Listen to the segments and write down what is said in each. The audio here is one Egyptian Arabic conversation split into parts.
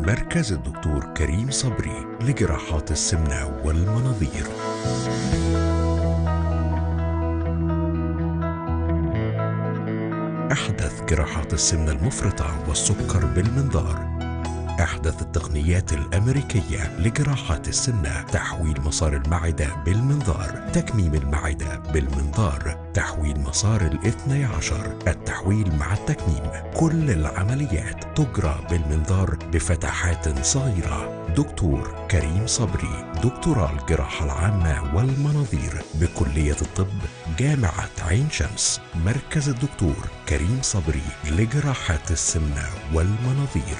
مركز الدكتور كريم صبري لجراحات السمنة والمناظير أحدث جراحات السمنة المفرطة والسكر بالمنظار أحدث التقنيات الأمريكية لجراحات السمنة تحويل مسار المعدة بالمنظار تكميم المعدة بالمنظار تحويل مسار الاثني عشر التحويل مع التكميم كل العمليات تجرى بالمنظار بفتحات صغيرة دكتور كريم صبري دكتوراه الجراحة العامة والمناظير بكلية الطب جامعة عين شمس مركز الدكتور كريم صبري لجراحات السمنة والمناظير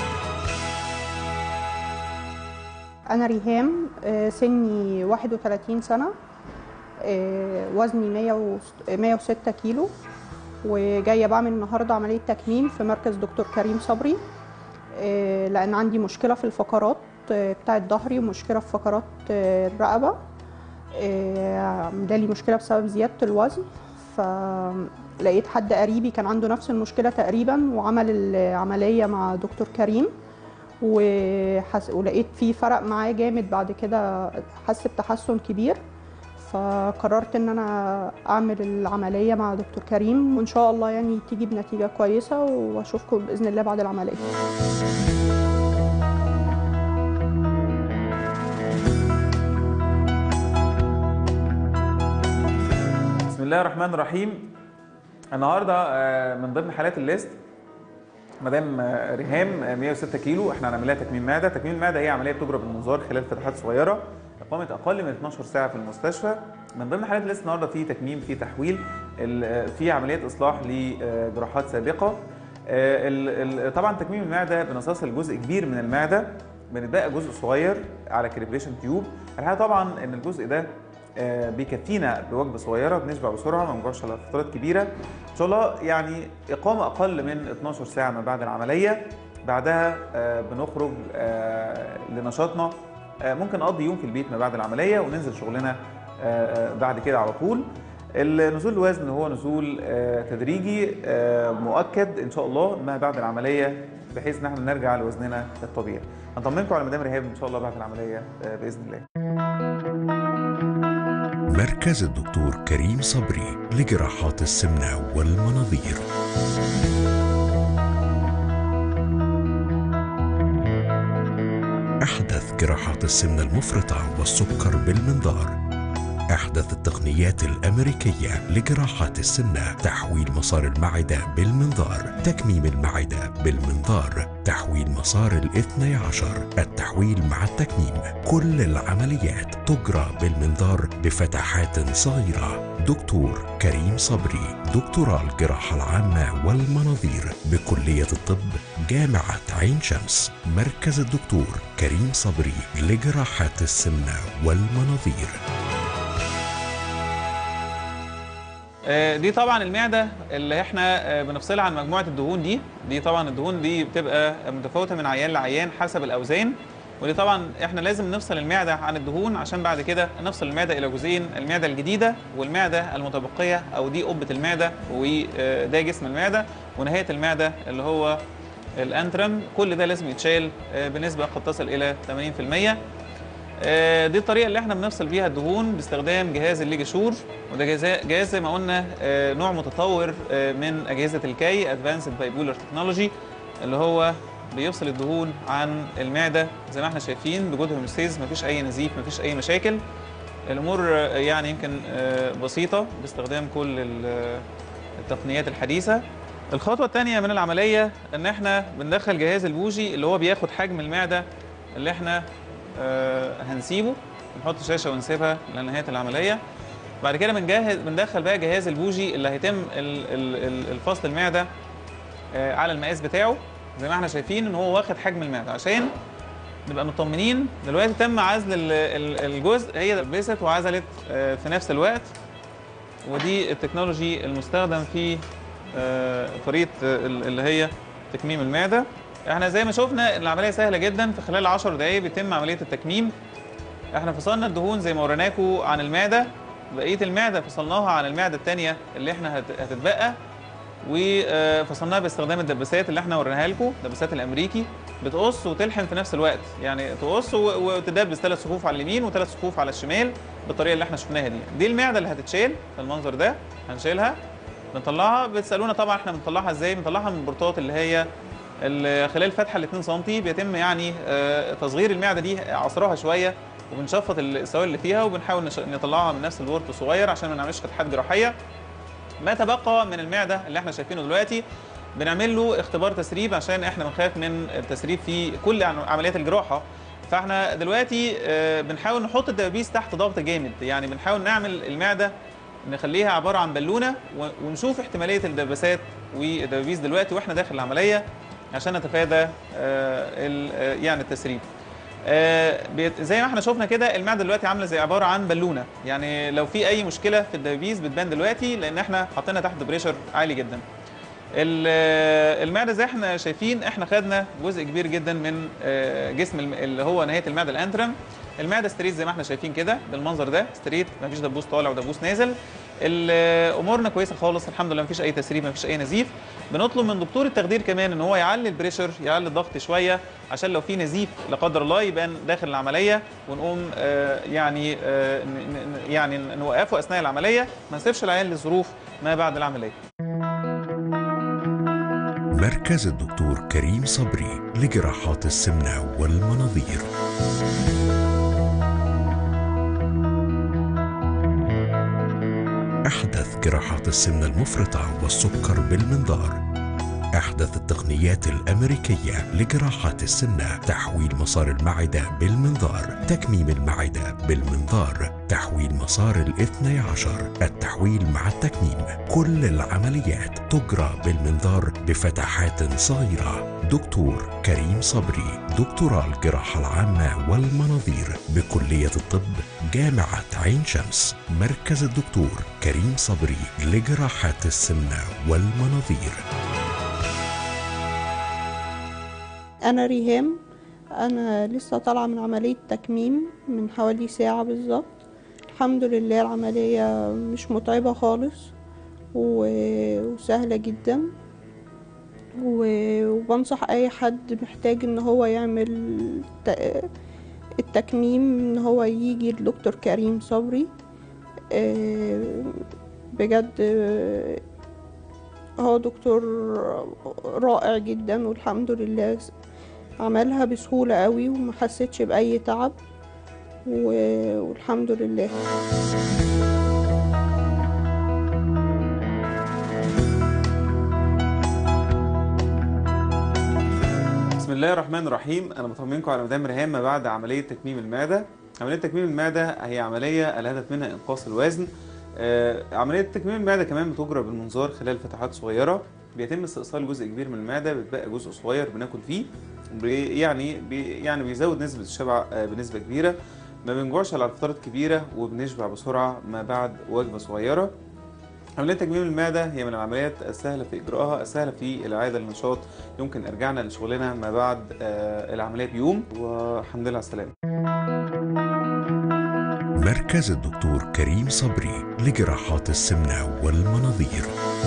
أنا ريهام آه، سني 31 سنة آه، وزني 100 و- 106 كيلو وجاية بعمل النهاردة عملية تكميم في مركز دكتور كريم صبري آه، لأن عندي مشكلة في الفقرات آه، بتاعة ظهري ومشكلة في فقرات آه، الرقبة آه، جالي مشكلة بسبب زيادة الوزن فلقيت حد قريبي كان عنده نفس المشكلة تقريبا وعمل العملية مع دكتور كريم وحس... ولقيت في فرق معاه جامد بعد كده حس بتحسن كبير فقررت ان انا اعمل العمليه مع دكتور كريم وان شاء الله يعني تيجي بنتيجه كويسه واشوفكم باذن الله بعد العمليه بسم الله الرحمن الرحيم النهارده آه، من ضمن حالات الليست مدام آه، ريهام آه، 106 كيلو احنا هنعمل لها تكميم معده تكميم المعده هي عمليه بتجرى بالمنظار خلال فتحات صغيره اقامه اقل من 12 ساعه في المستشفى من ضمن حالات الليست النهارده في تكميم في تحويل ال- آه، في عمليات اصلاح لجراحات سابقه آه، ال- ال- طبعا تكميم المعده بنصاص جزء كبير من المعده بنتبقى جزء صغير على كاليبريشن تيوب الحقيقه طبعا ان الجزء ده آه، بيكفينا بوجبه صغيره بنشبع بسرعه ما بنجوعش على فترات كبيره ان شاء الله يعني اقامه اقل من 12 ساعه ما بعد العمليه بعدها آه، بنخرج آه، لنشاطنا آه، ممكن نقضي يوم في البيت ما بعد العمليه وننزل شغلنا آه، آه، بعد كده على طول النزول الوزن هو نزول آه، تدريجي آه، مؤكد ان شاء الله ما بعد العمليه بحيث ان احنا نرجع لوزننا الطبيعي هنطمنكم على مدام رهاب ان شاء الله بعد العمليه آه، باذن الله مركز الدكتور كريم صبري لجراحات السمنة والمناظير أحدث جراحات السمنة المفرطة والسكر بالمنظار أحدث التقنيات الأمريكية لجراحات السمنة تحويل مسار المعدة بالمنظار تكميم المعدة بالمنظار تحويل مسار الاثني عشر التحويل مع التكميم كل العمليات تجرى بالمنظار بفتحات صغيرة دكتور كريم صبري دكتوراه الجراحة العامة والمناظير بكلية الطب جامعة عين شمس مركز الدكتور كريم صبري لجراحات السمنة والمناظير آه، دي طبعا المعده اللي احنا آه، بنفصلها عن مجموعه الدهون دي دي طبعا الدهون دي بتبقى متفاوته من عيان لعيان حسب الاوزان ودي طبعا احنا لازم نفصل المعده عن الدهون عشان بعد كده نفصل المعده الى جزئين المعده الجديده والمعده المتبقيه او دي قبه المعده وده جسم المعده ونهايه المعده اللي هو الانترم كل ده لازم يتشال آه، بنسبه قد تصل الى 80% آه، دي الطريقه اللي احنا بنفصل بيها الدهون باستخدام جهاز الليجاشور وده جهاز جهاز زي ما قلنا آه، نوع متطور آه، من اجهزه الكي ادفانسد بايبولر تكنولوجي اللي هو بيفصل الدهون عن المعده زي ما احنا شايفين بجود هومستيز مفيش اي نزيف مفيش اي مشاكل الامور آه، يعني يمكن آه، بسيطه باستخدام كل ال- التقنيات الحديثه الخطوه الثانيه من العمليه ان احنا بندخل جهاز البوجي اللي هو بياخد حجم المعده اللي احنا آه، هنسيبه نحط شاشه ونسيبها لنهايه العمليه بعد كده بنجهز بندخل بقى جهاز البوجي اللي هيتم ال- ال- ال- الفصل المعده آه، على المقاس بتاعه زي ما احنا شايفين ان هو واخد حجم المعده عشان نبقى مطمنين دلوقتي تم عزل ال- ال- الجزء هي لبست وعزلت آه، في نفس الوقت ودي التكنولوجي المستخدم في آه، طريقه آه، ال- اللي هي تكميم المعده احنا زي ما شفنا العمليه سهله جدا في خلال 10 دقائق بيتم عمليه التكميم احنا فصلنا الدهون زي ما وريناكم عن المعده بقيه المعده فصلناها عن المعده الثانيه اللي احنا هت- هتتبقى وفصلناها باستخدام الدباسات اللي احنا وريناها لكم الدباسات الامريكي بتقص وتلحم في نفس الوقت يعني تقص و- وتدبس ثلاث صفوف على اليمين وثلاث صفوف على الشمال بالطريقه اللي احنا شفناها دي دي المعده اللي هتتشال في المنظر ده هنشيلها بنطلعها بتسالونا طبعا احنا بنطلعها ازاي بنطلعها من البورتات اللي هي ال- خلال فتحه ال 2 سم بيتم يعني آه، تصغير المعده دي عصرها شويه وبنشفط السوائل اللي فيها وبنحاول نش- نطلعها من نفس الورط صغير عشان ما نعملش فتحات جراحيه ما تبقى من المعده اللي احنا شايفينه دلوقتي بنعمل له اختبار تسريب عشان احنا بنخاف من التسريب في كل عن- عمليات الجراحه فاحنا دلوقتي آه، بنحاول نحط الدبابيس تحت ضغط جامد يعني بنحاول نعمل المعده نخليها عباره عن بالونه و- ونشوف احتماليه الدباسات والدبابيس دلوقتي واحنا داخل العمليه عشان نتفادى آه، ال- آه، يعني التسريب آه، بيت- زي ما احنا شفنا كده المعده دلوقتي عامله زي عباره عن بالونه يعني لو في اي مشكله في الدبابيس بتبان دلوقتي لان احنا حاطينها تحت بريشر عالي جدا ال- آه، المعده زي احنا شايفين احنا خدنا جزء كبير جدا من آه، جسم الم- اللي هو نهايه المعده الانترم المعده ستريت زي ما احنا شايفين كده بالمنظر ده ستريت مفيش دبوس طالع ودبوس نازل ال- آه، امورنا كويسه خالص الحمد لله مفيش اي تسريب مفيش اي نزيف بنطلب من دكتور التخدير كمان ان هو يعلي البريشر يعلي الضغط شويه عشان لو في نزيف لا قدر الله يبان داخل العمليه ونقوم آه، يعني آه، ن- ن- يعني نوقفه اثناء العمليه ما نسيبش العيان لظروف ما بعد العمليه مركز الدكتور كريم صبري لجراحات السمنة والمناظير أحدث جراحات السمنة المفرطة والسكر بالمنظار أحدث التقنيات الأمريكية لجراحات السمنة تحويل مسار المعدة بالمنظار تكميم المعدة بالمنظار تحويل مسار الاثني عشر التحويل مع التكميم كل العمليات تجرى بالمنظار بفتحات صغيرة دكتور كريم صبري دكتوراه الجراحة العامة والمناظير بكلية الطب جامعة عين شمس مركز الدكتور كريم صبري لجراحات السمنة والمناظير انا ريهام انا لسه طالعه من عمليه تكميم من حوالي ساعه بالظبط الحمد لله العمليه مش متعبه خالص و- وسهله جدا و- وبنصح اي حد محتاج ان هو يعمل ت- التكميم ان هو يجي لدكتور كريم صبري آه، بجد آه، هو دكتور رائع جدا والحمد لله عملها بسهولة قوي وما حسيتش بأي تعب و- والحمد لله بسم الله الرحمن الرحيم انا بطمنكم على مدام ريهام ما بعد عمليه تكميم المعده عمليه تكميم المعده هي عمليه الهدف منها انقاص الوزن آه، عمليه تكميم المعده كمان بتجرى بالمنظار خلال فتحات صغيره بيتم استئصال جزء كبير من المعده بيتبقى جزء صغير بناكل فيه بي- يعني بي يعني بيزود نسبه الشبع آه، بنسبه كبيره ما بنجوعش على فترات كبيره وبنشبع بسرعه ما بعد وجبه صغيره عملية تجميم المعدة هي من العمليات السهلة في إجراءها السهلة في العادة للنشاط يمكن إرجاعنا لشغلنا ما بعد آه، العملية بيوم والحمد لله على السلامة مركز الدكتور كريم صبري لجراحات السمنة والمناظير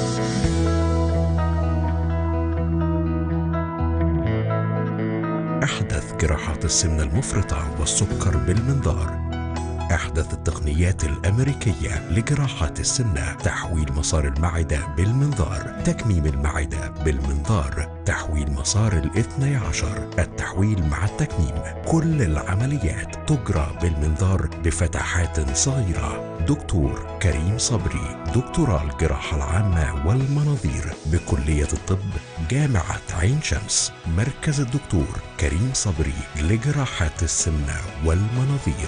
أحدث جراحات السمنة المفرطة والسكر بالمنظار أحدث التقنيات الأمريكية لجراحات السمنة تحويل مسار المعدة بالمنظار تكميم المعدة بالمنظار تحويل مسار الاثني عشر التحويل مع التكميم كل العمليات تجرى بالمنظار بفتحات صغيرة دكتور كريم صبري دكتوراه الجراحة العامة والمناظير بكلية الطب جامعة عين شمس مركز الدكتور كريم صبري لجراحات السمنة والمناظير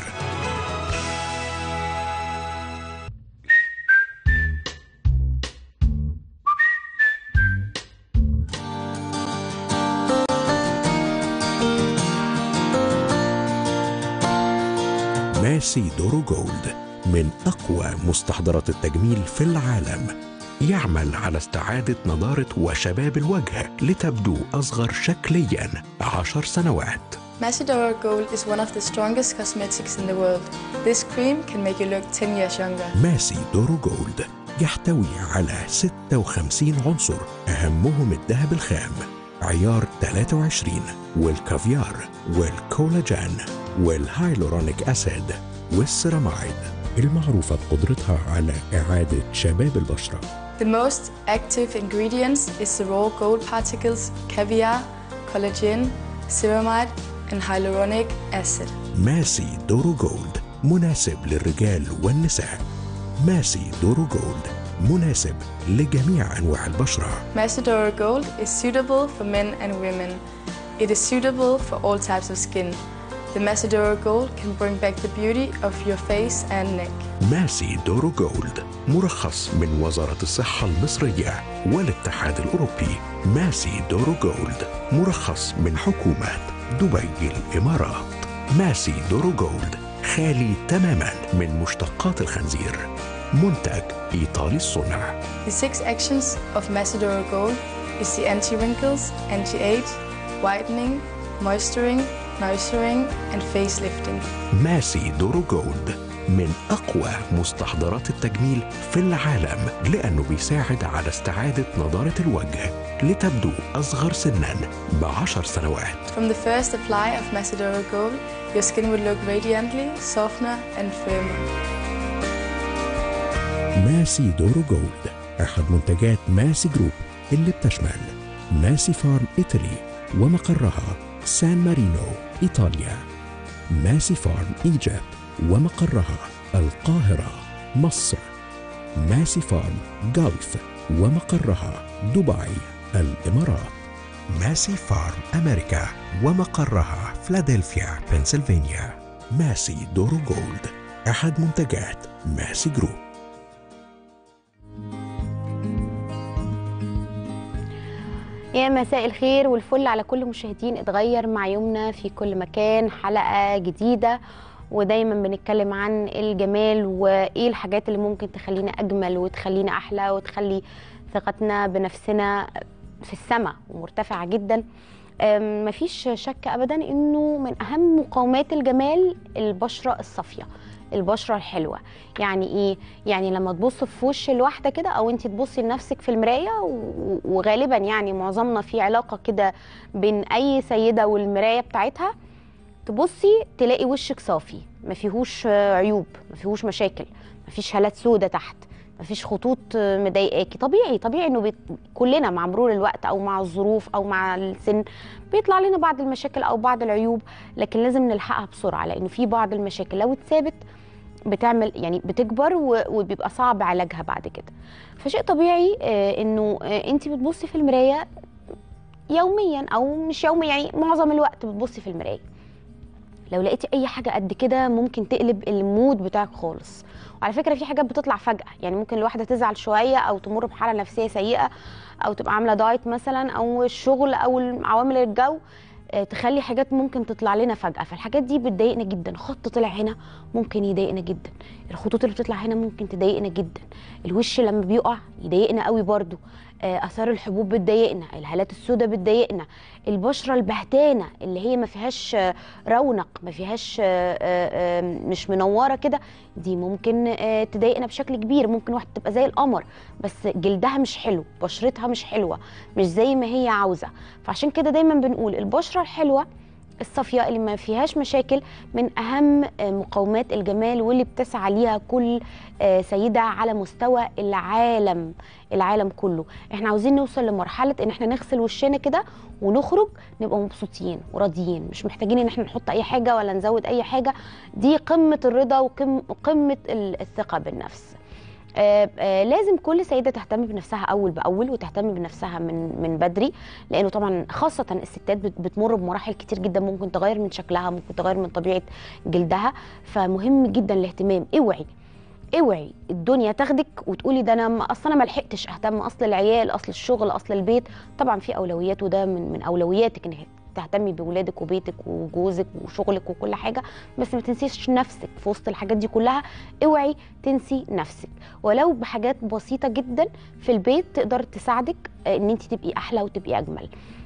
ماسي دورو جولد من أقوى مستحضرات التجميل في العالم يعمل على استعادة نضارة وشباب الوجه لتبدو أصغر شكليا عشر سنوات Macedora Gold is one of the strongest cosmetics in the world. This cream can make you look 10 years younger. ماسي دورو جولد يحتوي على 56 عنصر أهمهم الذهب الخام عيار 23 والكافيار والكولاجين والهايلورونيك أسيد والسيرامايد المعروفة بقدرتها على إعادة شباب البشرة The most active ingredients is the raw gold particles, caviar, collagen, ceramide, and hyaluronic acid. ماسي دورو جولد مناسب للرجال والنساء ماسي دورو جولد مناسب لجميع أنواع البشرة Macedora Gold is suitable for men and women. It is suitable for all types of skin. The Macedora Gold can bring back the beauty of your face and neck. ماسي دورو جولد مرخص من وزارة الصحة المصرية والاتحاد الأوروبي ماسي دورو جولد مرخص من حكومة دبي الإمارات ماسي دورو جولد خالي تماما من مشتقات الخنزير منتج إيطالي الصنع The six actions of Macedora Gold is the anti-wrinkles, anti-age, whitening, moisturing, nourishing, and facelifting. ماسي دورو جولد من أقوى مستحضرات التجميل في العالم لأنه بيساعد على استعادة نضارة الوجه لتبدو أصغر سنا بعشر سنوات From the first apply of Macedora Gold, your skin will look radiantly, softer, and firmer. ماسي دورو جولد أحد منتجات ماسي جروب اللي بتشمل ماسي فارم إيطالي ومقرها سان مارينو إيطاليا ماسي فارم إيجيبت ومقرها القاهرة مصر ماسي فارم جلف ومقرها دبي الإمارات ماسي فارم أمريكا ومقرها فلادلفيا بنسلفانيا ماسي دورو جولد أحد منتجات ماسي جروب يا مساء الخير والفل على كل مشاهدين اتغير مع يومنا في كل مكان حلقة جديدة ودايما بنتكلم عن الجمال وايه الحاجات اللي ممكن تخلينا اجمل وتخلينا احلى وتخلي ثقتنا بنفسنا في السماء ومرتفعة جدا أم، مفيش شك ابدا انه من اهم مقومات الجمال البشرة الصافية البشرة الحلوة يعني ايه يعني لما تبص في وش الواحدة كده او انت تبصي لنفسك في المراية و- وغالبا يعني معظمنا في علاقة كده بين اي سيدة والمراية بتاعتها تبصي تلاقي وشك صافي ما فيهوش آه، عيوب ما فيهوش مشاكل ما فيش هالات سودة تحت ما فيش خطوط آه، مضايقاكي طبيعي طبيعي انه بيت... كلنا مع مرور الوقت او مع الظروف او مع السن بيطلع لنا بعض المشاكل او بعض العيوب لكن لازم نلحقها بسرعه لانه في بعض المشاكل لو اتثابت بتعمل يعني بتكبر و- وبيبقى صعب علاجها بعد كده فشيء طبيعي آه، انه انت بتبصي في المرايه يوميا او مش يوميا يعني معظم الوقت بتبصي في المرايه لو لقيتي اي حاجه قد كده ممكن تقلب المود بتاعك خالص وعلى فكره في حاجات بتطلع فجاه يعني ممكن الواحده تزعل شويه او تمر بحاله نفسيه سيئه او تبقى عامله دايت مثلا او الشغل او عوامل الجو آه، تخلي حاجات ممكن تطلع لنا فجاه فالحاجات دي بتضايقنا جدا خط طلع هنا ممكن يضايقنا جدا الخطوط اللي بتطلع هنا ممكن تضايقنا جدا الوش لما بيقع يضايقنا قوي برضو آه، اثار الحبوب بتضايقنا الهالات السوداء بتضايقنا البشره البهتانه اللي هي ما فيهاش آه، رونق ما فيهاش آه، آه، آه، مش منوره كده دي ممكن آه، تضايقنا بشكل كبير ممكن واحده تبقى زي القمر بس جلدها مش حلو بشرتها مش حلوه مش زي ما هي عاوزه فعشان كده دايما بنقول البشره الحلوه الصافيه اللي ما فيهاش مشاكل من اهم آه، مقومات الجمال واللي بتسعى ليها كل آه، سيده على مستوى العالم العالم كله احنا عاوزين نوصل لمرحله ان احنا نغسل وشنا كده ونخرج نبقى مبسوطين وراضيين مش محتاجين ان احنا نحط اي حاجه ولا نزود اي حاجه دي قمه الرضا وقمه الثقه بالنفس آه، آه، لازم كل سيده تهتم بنفسها اول باول وتهتم بنفسها من من بدري لانه طبعا خاصه الستات بت- بتمر بمراحل كتير جدا ممكن تغير من شكلها ممكن تغير من طبيعه جلدها فمهم جدا الاهتمام اوعي اوعي الدنيا تاخدك وتقولي ده انا ما- اصل انا ما لحقتش اهتم اصل العيال اصل الشغل اصل البيت طبعا في اولويات وده من من اولوياتك انك تهتمي بولادك وبيتك وجوزك وشغلك وكل حاجه بس ما تنسيش نفسك في وسط الحاجات دي كلها اوعي تنسي نفسك ولو بحاجات بسيطه جدا في البيت تقدر تساعدك آه، ان انت تبقي احلى وتبقي اجمل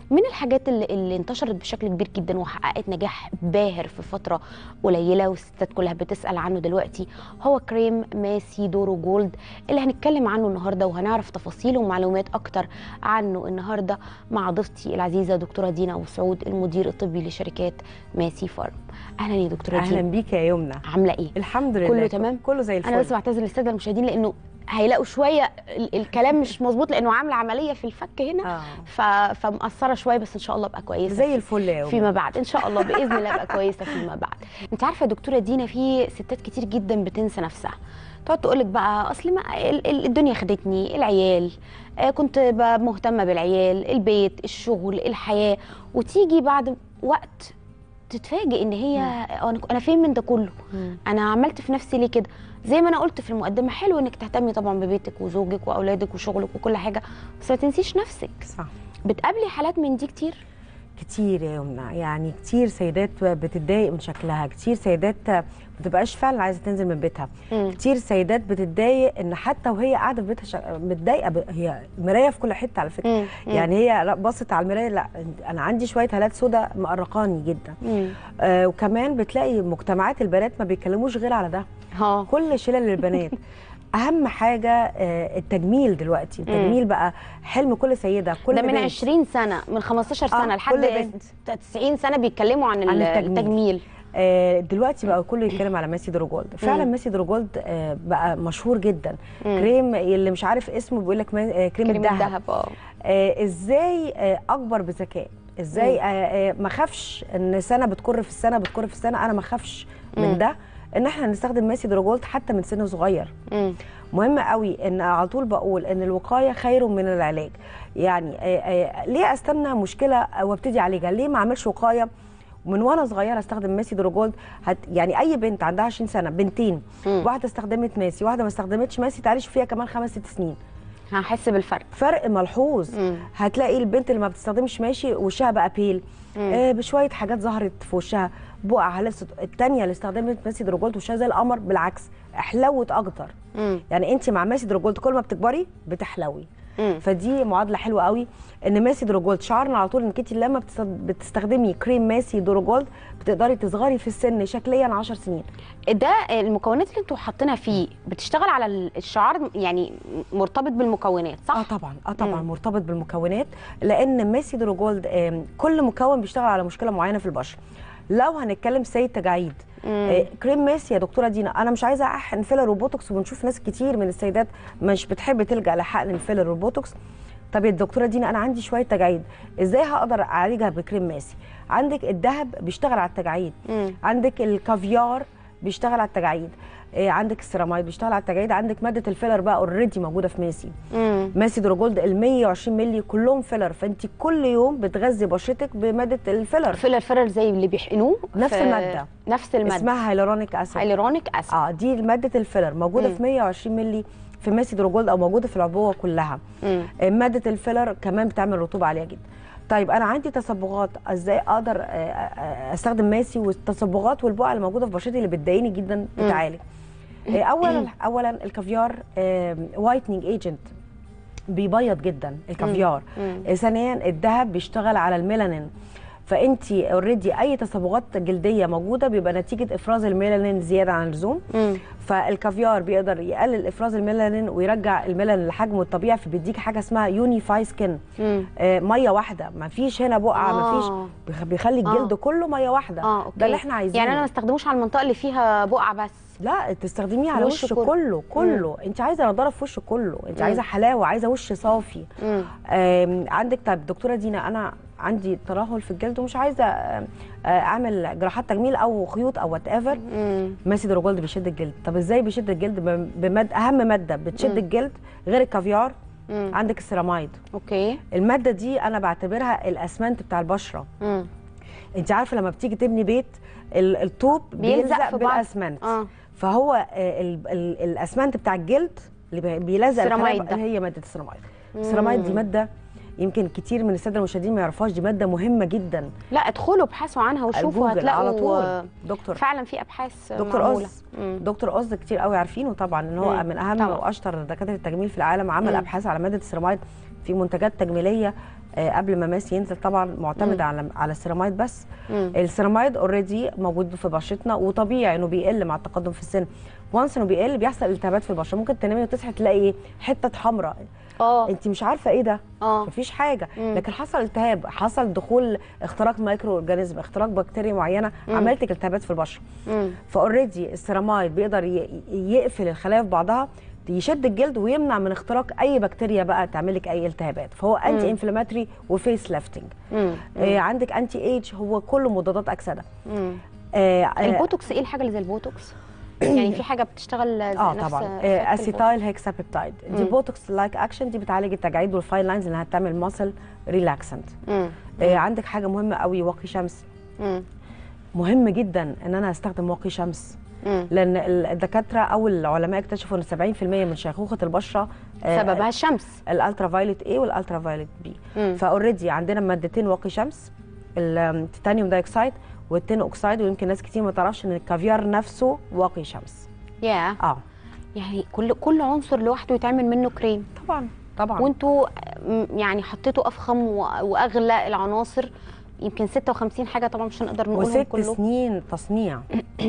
من الحاجات اللي, اللي انتشرت بشكل كبير جدا وحققت نجاح باهر في فتره قليله والستات كلها بتسال عنه دلوقتي هو كريم ماسي دورو جولد اللي هنتكلم عنه النهارده وهنعرف تفاصيل ومعلومات اكتر عنه النهارده مع ضيفتي العزيزه دكتوره دينا ابو سعود المدير الطبي لشركات ماسي فارم اهلا يا دكتوره اهلا دينا بيك يا يمنى عامله ايه الحمد لله كله تمام؟ كله زي الفل انا بس بعتذر للساده المشاهدين لانه هيلاقوا شويه ال- الكلام مش مظبوط لانه عامله عمليه في الفك هنا آه. ف... فمقصره شويه بس ان شاء الله ابقى كويسه زي في- الفل يا يمنى فيما بعد ان شاء الله باذن الله ابقى كويسه فيما بعد انت عارفه يا دكتوره دينا في ستات كتير جدا بتنسى نفسها تقعد تقول لك بقى اصل ما ال- ال- الدنيا خدتني العيال آه، كنت ب- مهتمه بالعيال البيت الشغل الحياه وتيجي بعد وقت تتفاجئ ان هي انا انا فين من ده كله مم. انا عملت في نفسي ليه كده زي ما انا قلت في المقدمه حلو انك تهتمي طبعا ببيتك وزوجك واولادك وشغلك وكل حاجه بس ما تنسيش نفسك صح بتقابلي حالات من دي كتير كتير يا يمنى يعني كتير سيدات بتتضايق من شكلها كتير سيدات ما بتبقاش فعلا عايزه تنزل من بيتها مم. كتير سيدات بتتضايق ان حتى وهي قاعده في بيتها شا- متضايقه ب- هي مرايه في كل حته على فكره مم. مم. يعني هي لا بصت على المرايه لا انا عندي شويه هالات سوداء مقرقاني جدا مم. آه وكمان بتلاقي مجتمعات البنات ما بيتكلموش غير على ده ها كل شلل البنات اهم حاجه آه، التجميل دلوقتي التجميل بقى حلم كل سيده كل ده من بنت. 20 سنه من 15 سنه آه، لحد كل بنت. 90 سنه بيتكلموا عن, عن ال- التجميل. التجميل آه، دلوقتي بقى كله يتكلم على ماسي دروجولد فعلا مم. ماسي دروجولد آه، بقى مشهور جدا مم. كريم اللي مش عارف اسمه بيقول لك ما- آه، كريم, كريم الذهب الذهب اه آه، ازاي آه، اكبر بذكاء ازاي آه، آه، ما اخافش ان سنه بتكر في السنه بتكر في السنه انا ما اخافش مم. من ده ان احنا نستخدم ماسي دروجولد حتى من سن صغير مم. مهم قوي ان على طول بقول ان الوقايه خير من العلاج يعني آه، آه، ليه استنى مشكله وابتدي اعالجها ليه ما اعملش وقايه من وانا صغيره استخدم ماسي دروجولد هت يعني اي بنت عندها 20 سنه بنتين مم. واحده استخدمت ماسي واحده ما استخدمتش ماسي تعيش فيها كمان خمس ست سنين هحس بالفرق فرق ملحوظ مم. هتلاقي البنت اللي ما بتستخدمش ماشي وشها بقى بيل مم. آه بشويه حاجات ظهرت في وشها بقع لسه الثانيه اللي استخدمت ماسي دروجولد وشها زي القمر بالعكس احلوت اكتر مم. يعني انت مع ماسي دروجولد كل ما بتكبري بتحلوي مم. فدي معادله حلوه قوي ان ماسي دروجولد شعرنا على طول انك انت لما بتست- بتستخدمي كريم ماسي دروجولد بتقدري تصغري في السن شكليا 10 سنين ده المكونات اللي انتوا حاطينها فيه بتشتغل على الشعار يعني مرتبط بالمكونات صح؟ اه طبعا اه طبعا مم. مرتبط بالمكونات لان ماسي دروجولد آم، كل مكون بيشتغل على مشكله معينه في البشره لو هنتكلم سيد تجاعيد مم. آه، كريم ماسي يا دكتوره دينا انا مش عايزه احقن فيلر وبوتوكس وبنشوف ناس كتير من السيدات مش بتحب تلجا لحقن الفيلر والبوتوكس طب يا دكتوره دينا انا عندي شويه تجاعيد ازاي هقدر اعالجها بكريم ماسي عندك الذهب بيشتغل على التجاعيد مم. عندك الكافيار بيشتغل على التجاعيد آه، عندك السيراميد بيشتغل على التجاعيد عندك ماده الفيلر بقى اوريدي موجوده في ماسي مم. ماسي دروجولد ال 120 مللي كلهم فيلر فانت كل يوم بتغذي بشرتك بماده الفيلر فيلر فيلر زي اللي بيحقنوه نفس في- المادة. نفس الماده اسمها هيلورونيك اسيد هايلورونيك اسيد اه دي ماده الفيلر موجوده مم. في 120 مللي في ماسي دروجولد او موجوده في العبوه كلها مم. آه، ماده الفيلر كمان بتعمل رطوبه عاليه جدا طيب انا عندي تصبغات ازاي اقدر آه، آه، استخدم ماسي والتصبغات والبقع اللي موجوده في بشرتي اللي بتضايقني جدا بتعالج آه، اولا اولا الكافيار وايتنينج ايجنت بيبيض جدا الكافيار مم. آه، ثانيا الذهب بيشتغل على الميلانين فانت اوريدي اي تصبغات جلديه موجوده بيبقى نتيجه افراز الميلانين زياده عن اللزوم مم. فالكافيار بيقدر يقلل افراز الميلانين ويرجع الميلانين لحجمه الطبيعي فبيديك حاجه اسمها يونيفاي سكين مم. آه ميه واحده ما فيش هنا بقعه ما آه. فيش بيخ- بيخلي الجلد آه. كله ميه واحده اه اوكي ده اللي احنا عايزينه يعني انا ما استخدموش على المنطقه اللي فيها بقع بس لا تستخدميه على الوش وش كله. كله كله انت عايزه نضاره في وش كله انت مم. عايزه حلاوه عايزه وش صافي مم. آم، عندك طيب دكتوره دينا انا عندي ترهل في الجلد ومش عايزه آم، آه، اعمل جراحات تجميل او خيوط او وات ايفر مم. ماسي دروجولد بيشد الجلد طب ازاي بيشد الجلد بم- بماد اهم ماده بتشد مم. الجلد غير الكافيار مم. عندك السيراميد اوكي الماده دي انا بعتبرها الاسمنت بتاع البشره مم. انت عارفه لما بتيجي تبني بيت ال- الطوب بيلزق بيلزق في بعض. بالاسمنت اه فهو آه، ال- ال- الاسمنت بتاع الجلد اللي بي- بيلزق السيراميد الخلايا ده. هي ماده السيراميد السيراميد دي ماده يمكن كتير من الساده المشاهدين ما يعرفوهاش دي ماده مهمه جدا لا ادخلوا ابحثوا عنها وشوفوا جوجل هتلاقوا على طول آه، دكتور فعلا في ابحاث دكتور معموله أوز مم. دكتور اوز كتير قوي عارفينه طبعا ان هو مم. من اهم طبعا. واشطر دكاتره التجميل في العالم عمل مم. ابحاث على ماده السيراميد في منتجات تجميليه آه، قبل ما ماسي ينزل طبعا معتمد على على السيراميد بس مم. السيراميد اوريدي موجود في بشرتنا وطبيعي انه بيقل مع التقدم في السن وانس انه بيقل بيحصل التهابات في البشره ممكن تنامي وتصحي تلاقي ايه حته حمراء اه انت مش عارفه ايه ده اه مفيش حاجه مم. لكن حصل التهاب حصل دخول اختراق مايكرو اورجانيزم اختراق بكتيريا معينه عملت لك التهابات في البشره مم. فاوريدي السيراميد بيقدر ي- يقفل الخلايا في بعضها يشد الجلد ويمنع من اختراق اي بكتيريا بقى تعمل لك اي التهابات فهو انتي انفلاماتري وفيس لافتنج مم. آه عندك انتي ايج هو كله مضادات اكسده مم. آه آه البوتوكس ايه الحاجه اللي زي البوتوكس يعني في حاجه بتشتغل زي اه نفس طبعا effect آه البوتوكس؟ اسيتايل هيكسابيبتايد دي مم. بوتوكس لايك اكشن دي بتعالج التجاعيد والفاين لاينز انها تعمل ماسل ريلاكسنت مم. آه عندك حاجه مهمه قوي واقي شمس مم. مهم جدا ان انا استخدم واقي شمس مم. لان الدكاتره او العلماء اكتشفوا ان 70% من شيخوخه البشره آه، سببها الشمس الالترا فايلت اي والالترا فايلت بي مم. فاوريدي عندنا مادتين واقي شمس التيتانيوم دايوكسيد والتين اوكسيد ويمكن ناس كتير ما تعرفش ان الكافيار نفسه واقي شمس يا اه يعني كل كل عنصر لوحده يتعمل منه كريم طبعا طبعا وانتوا م- يعني حطيتوا افخم و- واغلى العناصر يمكن 56 حاجه طبعا مش هنقدر نقولهم وست كلهم سنين تصنيع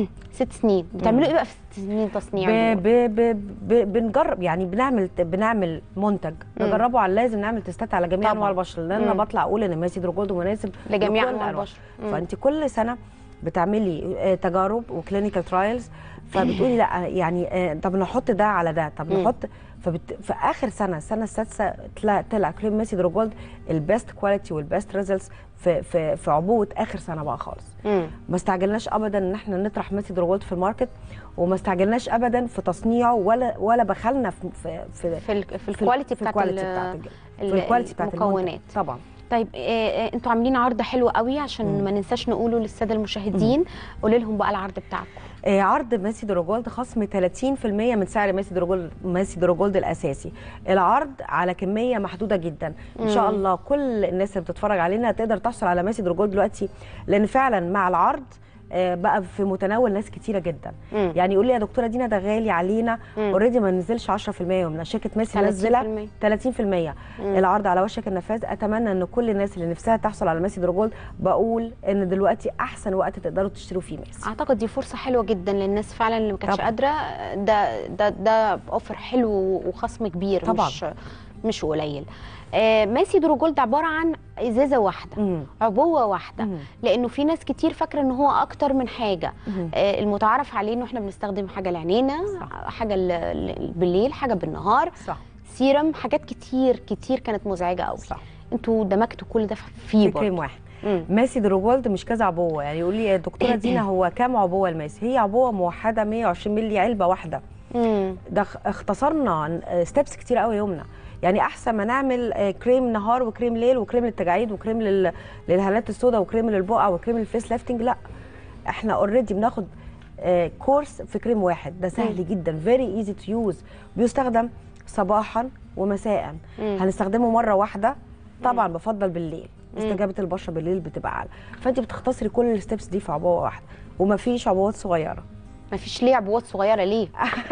ست سنين بتعملوا ايه بقى في ست سنين تصنيع ب دول؟ ب ب ب بنجرب يعني بنعمل بنعمل منتج نجربه على لازم نعمل تستات على جميع طبعاً. انواع البشره لان انا مم. بطلع اقول ان ماسي دروجولد مناسب لجميع لكل أنواع الأنواع. البشرة. مم. فانت كل سنه بتعملي آه، تجارب وكلينيكال ترايلز فبتقولي لا يعني آه، طب نحط ده على ده طب مم. نحط فبت... في اخر سنه السنه السادسه طلع طلع كريم ماسي دروجولد البيست كواليتي والبيست ريزلتس في في في عبوه اخر سنه بقى خالص مم. ما استعجلناش ابدا ان احنا نطرح ماسي دروجولد في الماركت وما استعجلناش ابدا في تصنيعه ولا ولا بخلنا في في في, في ال- في الكواليتي في بتاعت الكواليتي ال- بتاعت الجلد. ال- في الكواليتي بتاعت المنتج. المكونات. طبعا طيب آه، آه، انتوا عاملين عرض حلو قوي عشان ما ننساش نقوله للساده المشاهدين قولي لهم بقى العرض بتاعكم آه، عرض ماسي دروجولد خصم 30% من سعر ماسي دروجولد ماسي دروجولد الاساسي العرض على كميه محدوده جدا ان شاء الله كل الناس اللي بتتفرج علينا تقدر تحصل على ماسي دروجولد دلوقتي لان فعلا مع العرض آه، بقى في متناول ناس كتيره جدا مم. يعني يقول لي يا دكتوره دينا ده غالي علينا مم. اوريدي ما نزلش 10% يومنا شركه ماسي 30%. نزله 30% العرض على وشك النفاذ اتمنى ان كل الناس اللي نفسها تحصل على ماسي دروجولد بقول ان دلوقتي احسن وقت تقدروا تشتروا فيه ماسي اعتقد دي فرصه حلوه جدا للناس فعلا اللي ما كانتش طبعاً. قادره ده ده ده اوفر حلو وخصم كبير طبعاً. مش مش قليل آه ماسي دروجولد عباره عن ازازه واحده مم. عبوه واحده مم. لانه في ناس كتير فاكره ان هو اكتر من حاجه مم. آه المتعارف عليه انه احنا بنستخدم حاجه لعينينا حاجه ل- ل- بالليل حاجه بالنهار صح سيرم حاجات كتير كتير كانت مزعجه قوي صح انتوا دمجتوا كل ده في في برضه. كريم واحد مم. ماسي دروجولد مش كذا عبوه يعني يقول لي يا دكتوره دينا هو كام عبوه الماسي هي عبوه موحده 120 مللي علبه واحده مم. ده اخ- اختصرنا ستيبس كتير قوي يومنا يعني احسن ما نعمل آه، كريم نهار وكريم ليل وكريم للتجاعيد وكريم لل... للهالات السوداء وكريم للبقع وكريم للفيس لافتنج لا احنا اوريدي بناخد آه، كورس في كريم واحد ده سهل جدا فيري ايزي تو يوز بيستخدم صباحا ومساء مم. هنستخدمه مره واحده طبعا بفضل بالليل استجابه البشره بالليل بتبقى اعلى فانت بتختصري كل الستبس دي في عبوه واحده ومفيش عبوات صغيره مفيش ليه عبوات صغيره ليه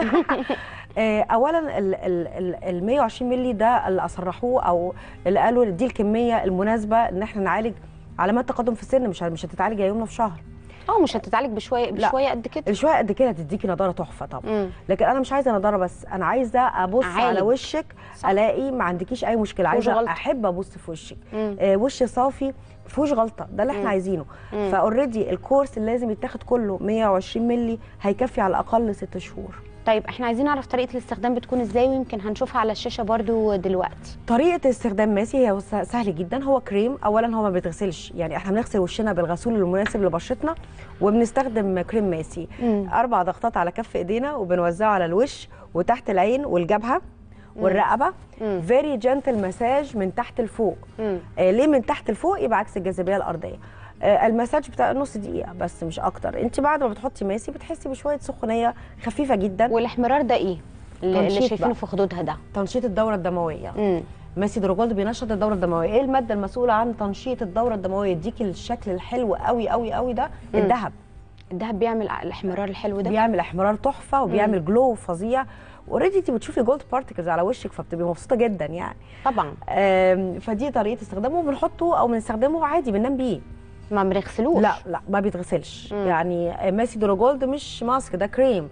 آه، اولا ال- ال- ال- ال 120 مللي ده اللي اصرحوه او اللي قالوا دي الكميه المناسبه ان احنا نعالج علامات تقدم في السن مش مش هتتعالج يومنا في شهر اه مش هتتعالج بشويه بشويه قد كده الشويه قد كده هتديكي نضاره تحفه طبعا مم. لكن انا مش عايزه نضاره بس انا عايزه ابص أعالج. على وشك صح. الاقي ما عندكيش اي مشكله فيهوش عايزه غلطة. احب ابص في وشك مم. آه وش صافي مفيهوش غلطه ده اللي احنا مم. عايزينه مم. فاوريدي الكورس اللي لازم يتاخد كله 120 مللي هيكفي على الاقل ست شهور طيب احنا عايزين نعرف طريقه الاستخدام بتكون ازاي ويمكن هنشوفها على الشاشه برضو دلوقتي طريقه استخدام ماسي هي س- سهل جدا هو كريم اولا هو ما بيتغسلش يعني احنا بنغسل وشنا بالغسول المناسب لبشرتنا وبنستخدم كريم ماسي مم. اربع ضغطات على كف ايدينا وبنوزعه على الوش وتحت العين والجبهه والرقبه مم. فيري جنتل مساج من تحت لفوق مم. آه ليه من تحت لفوق يبقى عكس الجاذبيه الارضيه آه المساج بتاع نص دقيقه بس مش اكتر انت بعد ما بتحطي ماسي بتحسي بشويه سخونيه خفيفه جدا والاحمرار ده ايه اللي, اللي تنشيط شايفينه بقى. في خدودها ده تنشيط الدوره الدمويه مم. ماسي دروجولد بينشط الدوره الدمويه ايه الماده المسؤوله عن تنشيط الدوره الدمويه يديكي الشكل الحلو قوي قوي قوي ده الذهب الدهب بيعمل الاحمرار الحلو ده بيعمل احمرار تحفه وبيعمل جلو فظيع اوريدي انت بتشوفي جولد بارتكلز على وشك فبتبقي مبسوطه جدا يعني طبعا آم، فدي طريقه استخدامه بنحطه او بنستخدمه عادي بننام بيه ما بنغسلوش لا لا ما بيتغسلش مم. يعني ماسي دورو جولد مش ماسك ده كريم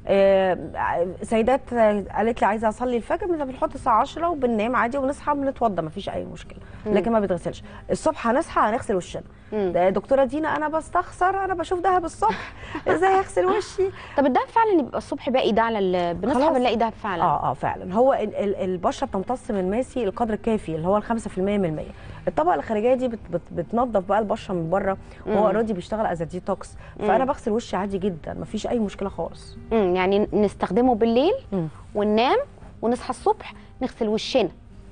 آه، سيدات قالت لي عايزه اصلي الفجر بن- بنحط الساعه 10 وبننام عادي وبنصحى بنتوضى ما فيش اي مشكله لكن ما بيتغسلش الصبح هنصحى هنغسل وشنا مم. ده دكتوره دينا انا بستخسر انا بشوف دهب الصبح ازاي هغسل وشي طب الدهب فعلا يبقى الصبح باقي ده على ال... بنصحى خلاص. بنلاقي دهب فعلا اه اه فعلا هو ال- ال- البشره بتمتص من ماسي القدر الكافي اللي هو ال 5% من المية الطبقه الخارجيه دي بت بت بتنظف بقى البشره من بره وهو مم. اوريدي بيشتغل از ديتوكس فانا بغسل وشي عادي جدا مفيش اي مشكله خالص مم. يعني نستخدمه بالليل مم. وننام ونصحى الصبح نغسل وشنا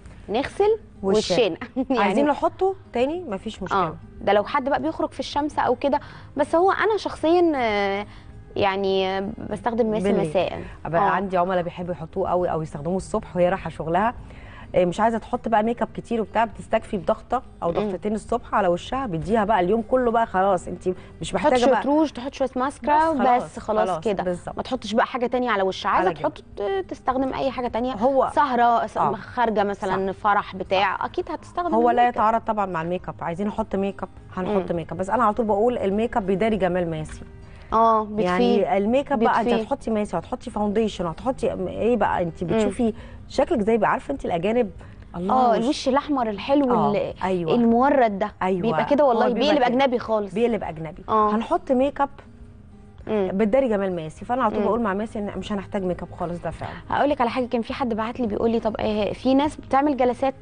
نغسل وشنا. وشنا يعني عايزين نحطه تاني مفيش مشكله اه ده لو حد بقى بيخرج في الشمس او كده بس هو انا شخصيا آه، يعني آه، بستخدم ماسي بالليل. مساء بقى آه. عندي عملاء بيحبوا يحطوه قوي او يستخدموه الصبح وهي رايحه شغلها إيه، مش عايزه تحط بقى ميك اب كتير وبتاع بتستكفي بضغطه او ضغطتين الصبح على وشها بيديها بقى اليوم كله بقى خلاص انت مش تحط محتاجه شويه بقى روج تحط شويه ماسكارا بس خلاص، بس خلاص, خلاص، كده بالظبط. ما تحطش بقى حاجه تانية على وش عايزه على تحط ت- تستخدم اي حاجه تانية هو- سهره س- آه. خارجه مثلا فرح بتاع اكيد هتستخدم هو لا الميك اب. يتعارض طبعا مع الميك اب عايزين نحط ميك اب هنحط ميك اب بس انا على طول بقول الميك اب بيداري جمال ماسي اه بتفيد يعني الميك اب بقى انت بتفيد. هتحطي ماسي وهتحطي فاونديشن وهتحطي ايه بقى انت بتشوفي شكلك زي بقى عارفه انت الاجانب الله اه وش- الوش الاحمر الحلو آه، ال- أيوة. المورد ده أيوة. بيبقى كده هو والله بيبقى بيقلب كده. اجنبي خالص بيقلب اجنبي آه. هنحط ميك اب مم. بتداري جمال ماسي فانا على طول مم. بقول مع ماسي ان مش هنحتاج ميك اب خالص ده فعلا هقول لك على حاجه كان في حد بعت لي بيقول لي طب آه، في ناس بتعمل جلسات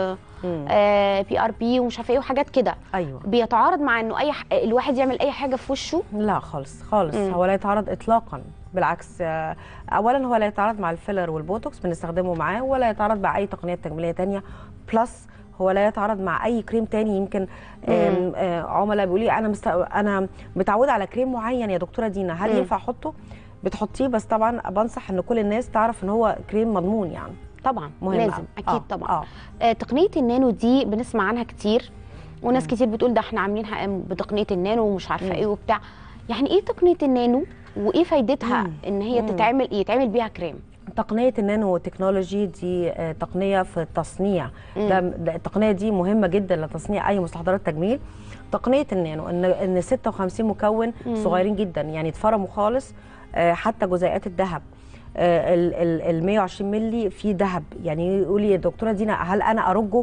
مم. بي ار بي ومش عارفه ايه وحاجات كده ايوه بيتعارض مع انه اي ح... الواحد يعمل اي حاجه في وشه لا خالص خالص مم. هو لا يتعارض اطلاقا بالعكس آه، اولا هو لا يتعارض مع الفيلر والبوتوكس بنستخدمه معاه ولا يتعارض مع اي تقنيات تجميليه تانية بلس هو لا يتعارض مع اي كريم تاني يمكن آم، آه، عملاء بيقولوا لي انا مست... انا متعوده على كريم معين يا دكتوره دينا هل مم. ينفع احطه بتحطيه بس طبعا بنصح ان كل الناس تعرف ان هو كريم مضمون يعني طبعا مهم لازم أوي. اكيد آه، طبعا اه آه، تقنيه النانو دي بنسمع عنها كتير وناس كتير بتقول ده احنا عاملينها بتقنيه النانو ومش عارفه ايه وبتاع يعني ايه تقنيه النانو وايه فايدتها مم. ان هي مم. تتعمل يتعمل بيها كريم تقنيه النانو تكنولوجي دي آه، تقنيه في التصنيع ده ده- التقنيه دي مهمه جدا لتصنيع اي مستحضرات تجميل تقنيه النانو ان ان 56 مكون صغيرين جدا يعني اتفرموا خالص آه، حتى جزيئات الذهب آه، ال ال- ال 120 مللي فيه ذهب يعني يقول لي يا دكتوره دينا هل انا ارجه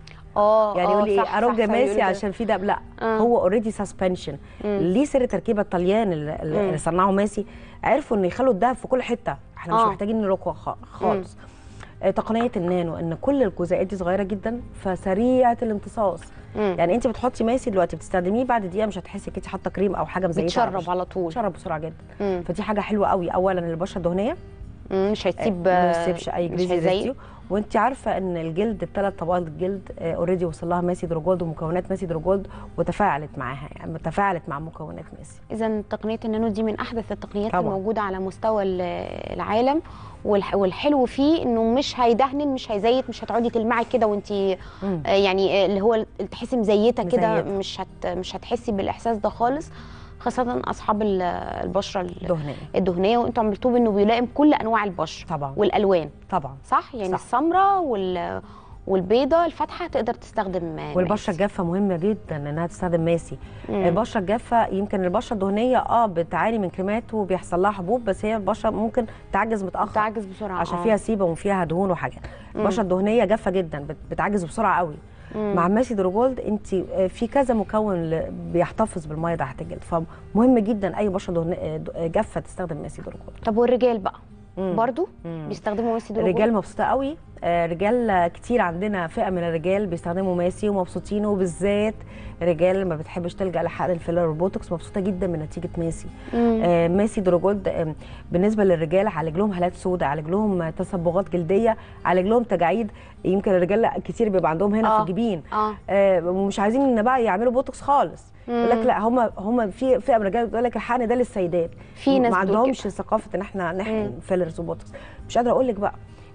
اه يعني آه، يقول لي صح، ايه صح، ارج صح، يقولوا ماسي كده. عشان في دهب لا آه. هو اوريدي سسبنشن ليه سر تركيبه الطليان اللي, اللي صنعوا ماسي عرفوا ان يخلوا الدهب في كل حته احنا مش آه. محتاجين نركه خ- خالص آه، تقنيه النانو ان كل الجزيئات دي صغيره جدا فسريعه الامتصاص مم. يعني انت بتحطي ماسي دلوقتي بتستخدميه بعد دقيقه مش هتحسي انك انت حاطه كريم او حاجه مزيته بتشرب على طول بتشرب بسرعه جدا مم. فدي حاجه حلوه قوي اولا للبشره الدهنيه مم، مش هيسيب ما يسيبش اي مش جريزي هيزيق ريزيو وانت عارفه ان الجلد الثلاث طبقات الجلد اوريدي وصل لها ماسي دروجولد ومكونات ماسي دروجولد وتفاعلت معاها يعني تفاعلت مع مكونات ماسي اذا تقنيه النانو دي من احدث التقنيات طبعاً. الموجوده على مستوى ال- العالم والح- والحلو فيه انه مش هيدهن مش هيزيت مش هتقعدي تلمعي كده وانت مم. يعني آه، اللي هو اللي تحسي مزيته كده مزيتة. مش هت مش هتحسي بالاحساس ده خالص خاصه اصحاب ال- البشره ال- دهنيه الدهنيه وانتوا عملتوه انه بيلائم كل انواع البشره طبعا والالوان طبعا صح يعني صح. السمراء وال والبيضه الفاتحه تقدر تستخدم آه، والبشره ماسك. الجافه مهمه جدا انها تستخدم ماسي مم. البشره الجافه يمكن البشره الدهنيه اه بتعاني من كريمات وبيحصل لها حبوب بس هي البشره ممكن تعجز متاخر بتعجز بسرعه عشان آه. فيها سيبم وفيها دهون وحاجات البشره الدهنيه جافه جدا بت- بتعجز بسرعه قوي مم. مع ماسي دروجولد انت في كذا مكون ل- بيحتفظ بالميه تحت الجلد فمهم جدا اي بشره دهن جافه تستخدم ماسي دروجولد طب والرجال بقى مم. برضو مم. بيستخدموا ماسي دروجولد الرجال مبسوطه قوي آه، رجال كتير عندنا فئه من الرجال بيستخدموا ماسي ومبسوطين وبالذات رجال ما بتحبش تلجا لحقن الفيلر والبوتوكس مبسوطه جدا من نتيجه ماسي مم. آه، ماسي دروجولد آه، بالنسبه للرجال عالج لهم هالات سوداء عالج لهم تصبغات جلديه عالج لهم تجاعيد يمكن الرجال كتير بيبقى عندهم هنا آه. في الجبين اه آه، ومش عايزين ان بقى يعملوا بوتوكس خالص يقول لك لا هم هم في فئه من الرجال بتقول لك الحقن ده للسيدات في ناس ما بتقول عندهمش ثقافه ان احنا نحقن فيلرز وبوتوكس مش قادره اقول لك بقى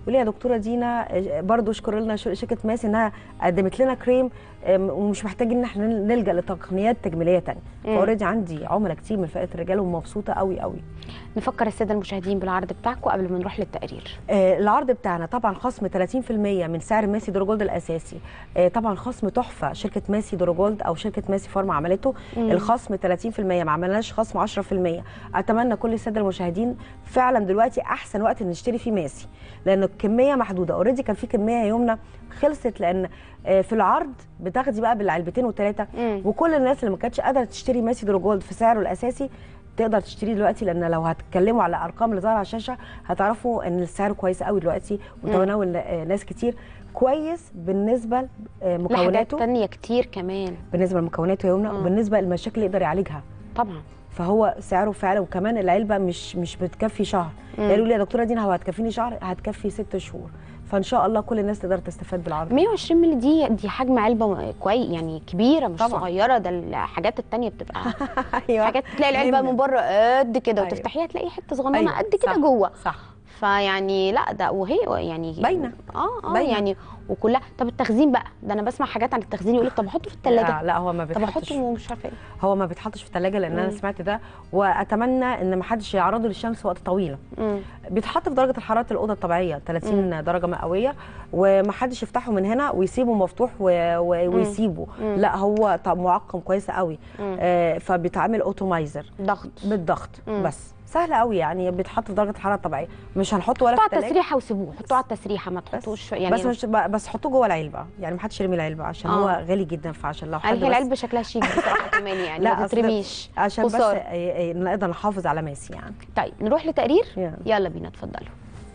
وليه يا دكتوره دينا آه، برضو اشكر لنا ش- شركه ماسي انها قدمت لنا كريم آم، ومش محتاجين ان احنا نلجا لتقنيات تجميليه تانية فاوريدي عندي عملاء كتير من فئه الرجال ومبسوطه قوي قوي نفكر الساده المشاهدين بالعرض بتاعكم قبل ما نروح للتقرير آه، العرض بتاعنا طبعا خصم 30% من سعر ماسي دروجولد الاساسي آه، طبعا خصم تحفه شركه ماسي دروجولد او شركه ماسي فارما عملته الخصم 30% ما عملناش خصم 10% اتمنى كل الساده المشاهدين فعلا دلوقتي احسن وقت ان نشتري فيه ماسي لان الكميه محدوده اوريدي كان في كميه يومنا خلصت لان آه، في العرض بتاخدي بقى بالعلبتين والثلاثه مم. وكل الناس اللي ما كانتش قادره تشتري ماسي دروجولد في سعره الاساسي تقدر تشتريه دلوقتي لان لو هتتكلموا على ارقام اللي ظاهره على الشاشه هتعرفوا ان السعر كويس قوي دلوقتي وتناول آه، ناس كتير كويس بالنسبه لحاجات لمكوناته تانية كتير كمان بالنسبه لمكوناته يومنا مم. وبالنسبه للمشاكل اللي يقدر يعالجها طبعا فهو سعره فعلا وكمان العلبه مش مش بتكفي شهر قالوا لي يا دكتوره دينا هو هتكفيني شهر هتكفي ست شهور فان شاء الله كل الناس تقدر تستفاد بالعرض 120 مللي دي دي حجم علبه كويس يعني كبيره مش طبعا. صغيره ده الحاجات التانية بتبقى ايوه حاجات تلاقي العلبه مهمة. من بره قد كده أيوة. وتفتحيها تلاقي حته صغننه أيوة، قد كده صح، جوه صح فيعني لا ده وهي يعني باينة. اه اه باينة. يعني وكلها طب التخزين بقى ده انا بسمع حاجات عن التخزين يقول لك طب احطه في الثلاجه لا, لا هو ما طب بيتحطش احطه ومش عارفه ايه هو ما بيتحطش في الثلاجه لان انا مم. سمعت ده واتمنى ان ما حدش يعرضه للشمس وقت طويل مم. بيتحط في درجه الحراره الاوضه الطبيعيه 30 درجه مئويه وما حدش يفتحه من هنا ويسيبه مفتوح و... و... ويسيبه مم. لا هو طب معقم كويس قوي مم. آه فبيتعمل اوتومايزر ضغط بالضغط مم. بس سهل قوي يعني بيتحط في درجه الحراره الطبيعيه مش هنحطه ولا حطوه في على الثلاجه التسريحه وسيبوه حطوه على التسريحه ما تحطوش يعني بس مش بس حطوه جوه العلبه يعني ما حدش يرمي العلبه عشان آه. هو غالي جدا فعشان لو حد هي بس- العلبه شكلها شيك بصراحه كمان يعني ما أصل تترميش عشان بس خسارة. آه، آه، نقدر نحافظ على ماسي يعني طيب نروح لتقرير يلا. يلا بينا اتفضلوا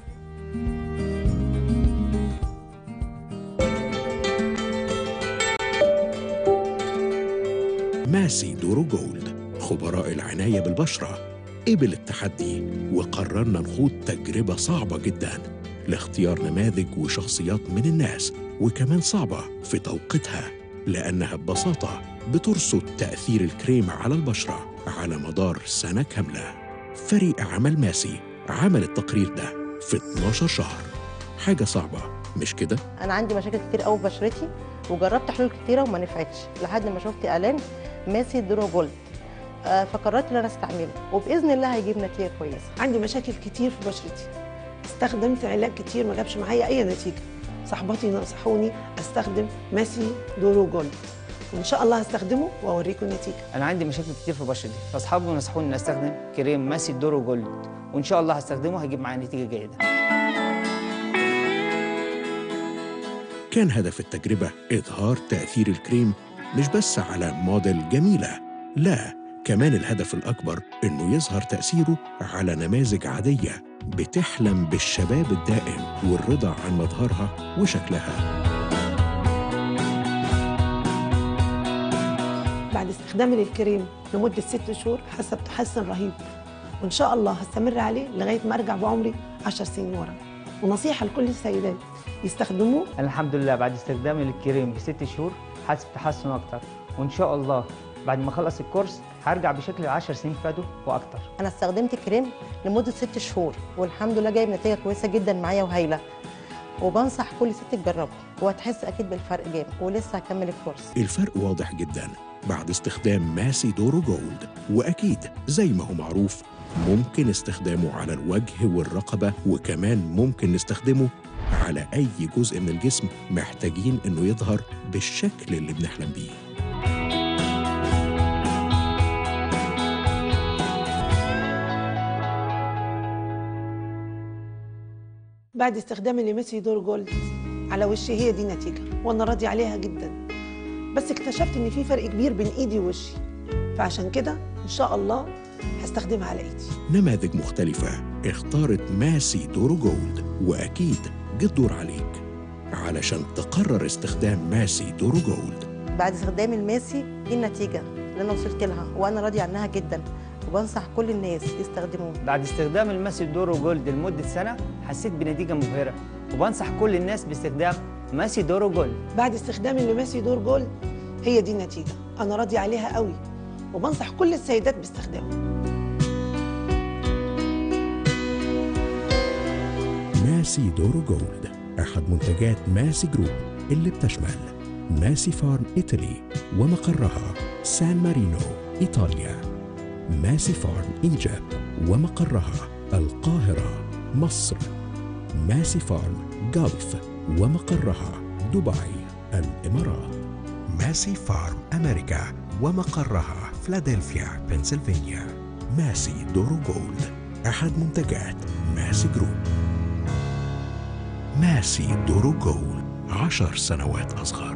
ماسي دورو جولد خبراء العناية بالبشرة قبل التحدي وقررنا نخوض تجربة صعبة جدا لاختيار نماذج وشخصيات من الناس وكمان صعبة في توقيتها لأنها ببساطة بترصد تأثير الكريم على البشرة على مدار سنة كاملة فريق عمل ماسي عمل التقرير ده في 12 شهر حاجة صعبة مش كده؟ انا عندي مشاكل كتير قوي في بشرتي وجربت حلول كتيره وما نفعتش لحد ما شفت اعلان ماسي درو جولد آه، فقررت ان انا استعمله وباذن الله هيجيب نتيجه كويسه عندي مشاكل كتير في بشرتي استخدمت علاج كتير ما جابش معايا اي نتيجه صاحباتي نصحوني استخدم ماسي دورو جولد وان شاء الله هستخدمه واوريكم النتيجه انا عندي مشاكل كتير في بشرتي فاصحابي نصحوني ان استخدم كريم ماسي دورو جولد وان شاء الله هستخدمه هيجيب معايا نتيجه جيده كان هدف التجربة إظهار تأثير الكريم مش بس على موديل جميلة لا كمان الهدف الأكبر إنه يظهر تأثيره على نماذج عادية بتحلم بالشباب الدائم والرضا عن مظهرها وشكلها بعد استخدامي للكريم لمده ست شهور حسب تحسن رهيب وان شاء الله هستمر عليه لغايه ما ارجع بعمري 10 سنين ورا ونصيحه لكل السيدات يستخدموه انا الحمد لله بعد استخدامي للكريم بست شهور حاسس بتحسن اكتر وان شاء الله بعد ما اخلص الكورس هرجع بشكل العشر سنين فاتوا واكتر انا استخدمت كريم لمده ست شهور والحمد لله جايب نتيجه كويسه جدا معايا وهايله وبنصح كل ست تجربه وهتحس اكيد بالفرق جامد ولسه هكمل الكورس الفرق واضح جدا بعد استخدام ماسي دورو جولد وأكيد زي ما هو معروف ممكن استخدامه على الوجه والرقبة وكمان ممكن نستخدمه على أي جزء من الجسم محتاجين إنه يظهر بالشكل اللي بنحلم بيه بعد استخدامي لميسي دور جولد على وشي هي دي نتيجه وانا راضي عليها جدا بس اكتشفت ان في فرق كبير بين ايدي ووشي فعشان كده ان شاء الله هستخدمها على ايدي نماذج مختلفة اختارت ماسي دورو جولد وأكيد جه الدور عليك علشان تقرر استخدام ماسي دورو جولد بعد استخدام الماسي دي النتيجه اللي انا وصلت لها وانا راضي عنها جدا وبنصح كل الناس يستخدموه بعد استخدام الماسي دورو جولد لمده سنه حسيت بنتيجه مبهره وبنصح كل الناس باستخدام ماسي دورو جولد بعد استخدامي لماسي دور جولد هي دي النتيجه انا راضي عليها قوي وبنصح كل السيدات باستخدامه ماسي دورو جولد أحد منتجات ماسي جروب اللي بتشمل ماسي فارم إيطالي ومقرها سان مارينو إيطاليا ماسي فارم إيجيبت ومقرها القاهرة مصر ماسي فارم جلف ومقرها دبي الإمارات ماسي فارم أمريكا ومقرها فلادلفيا بنسلفانيا ماسي دورو جولد أحد منتجات ماسي جروب ماسي دورو جولد عشر سنوات أصغر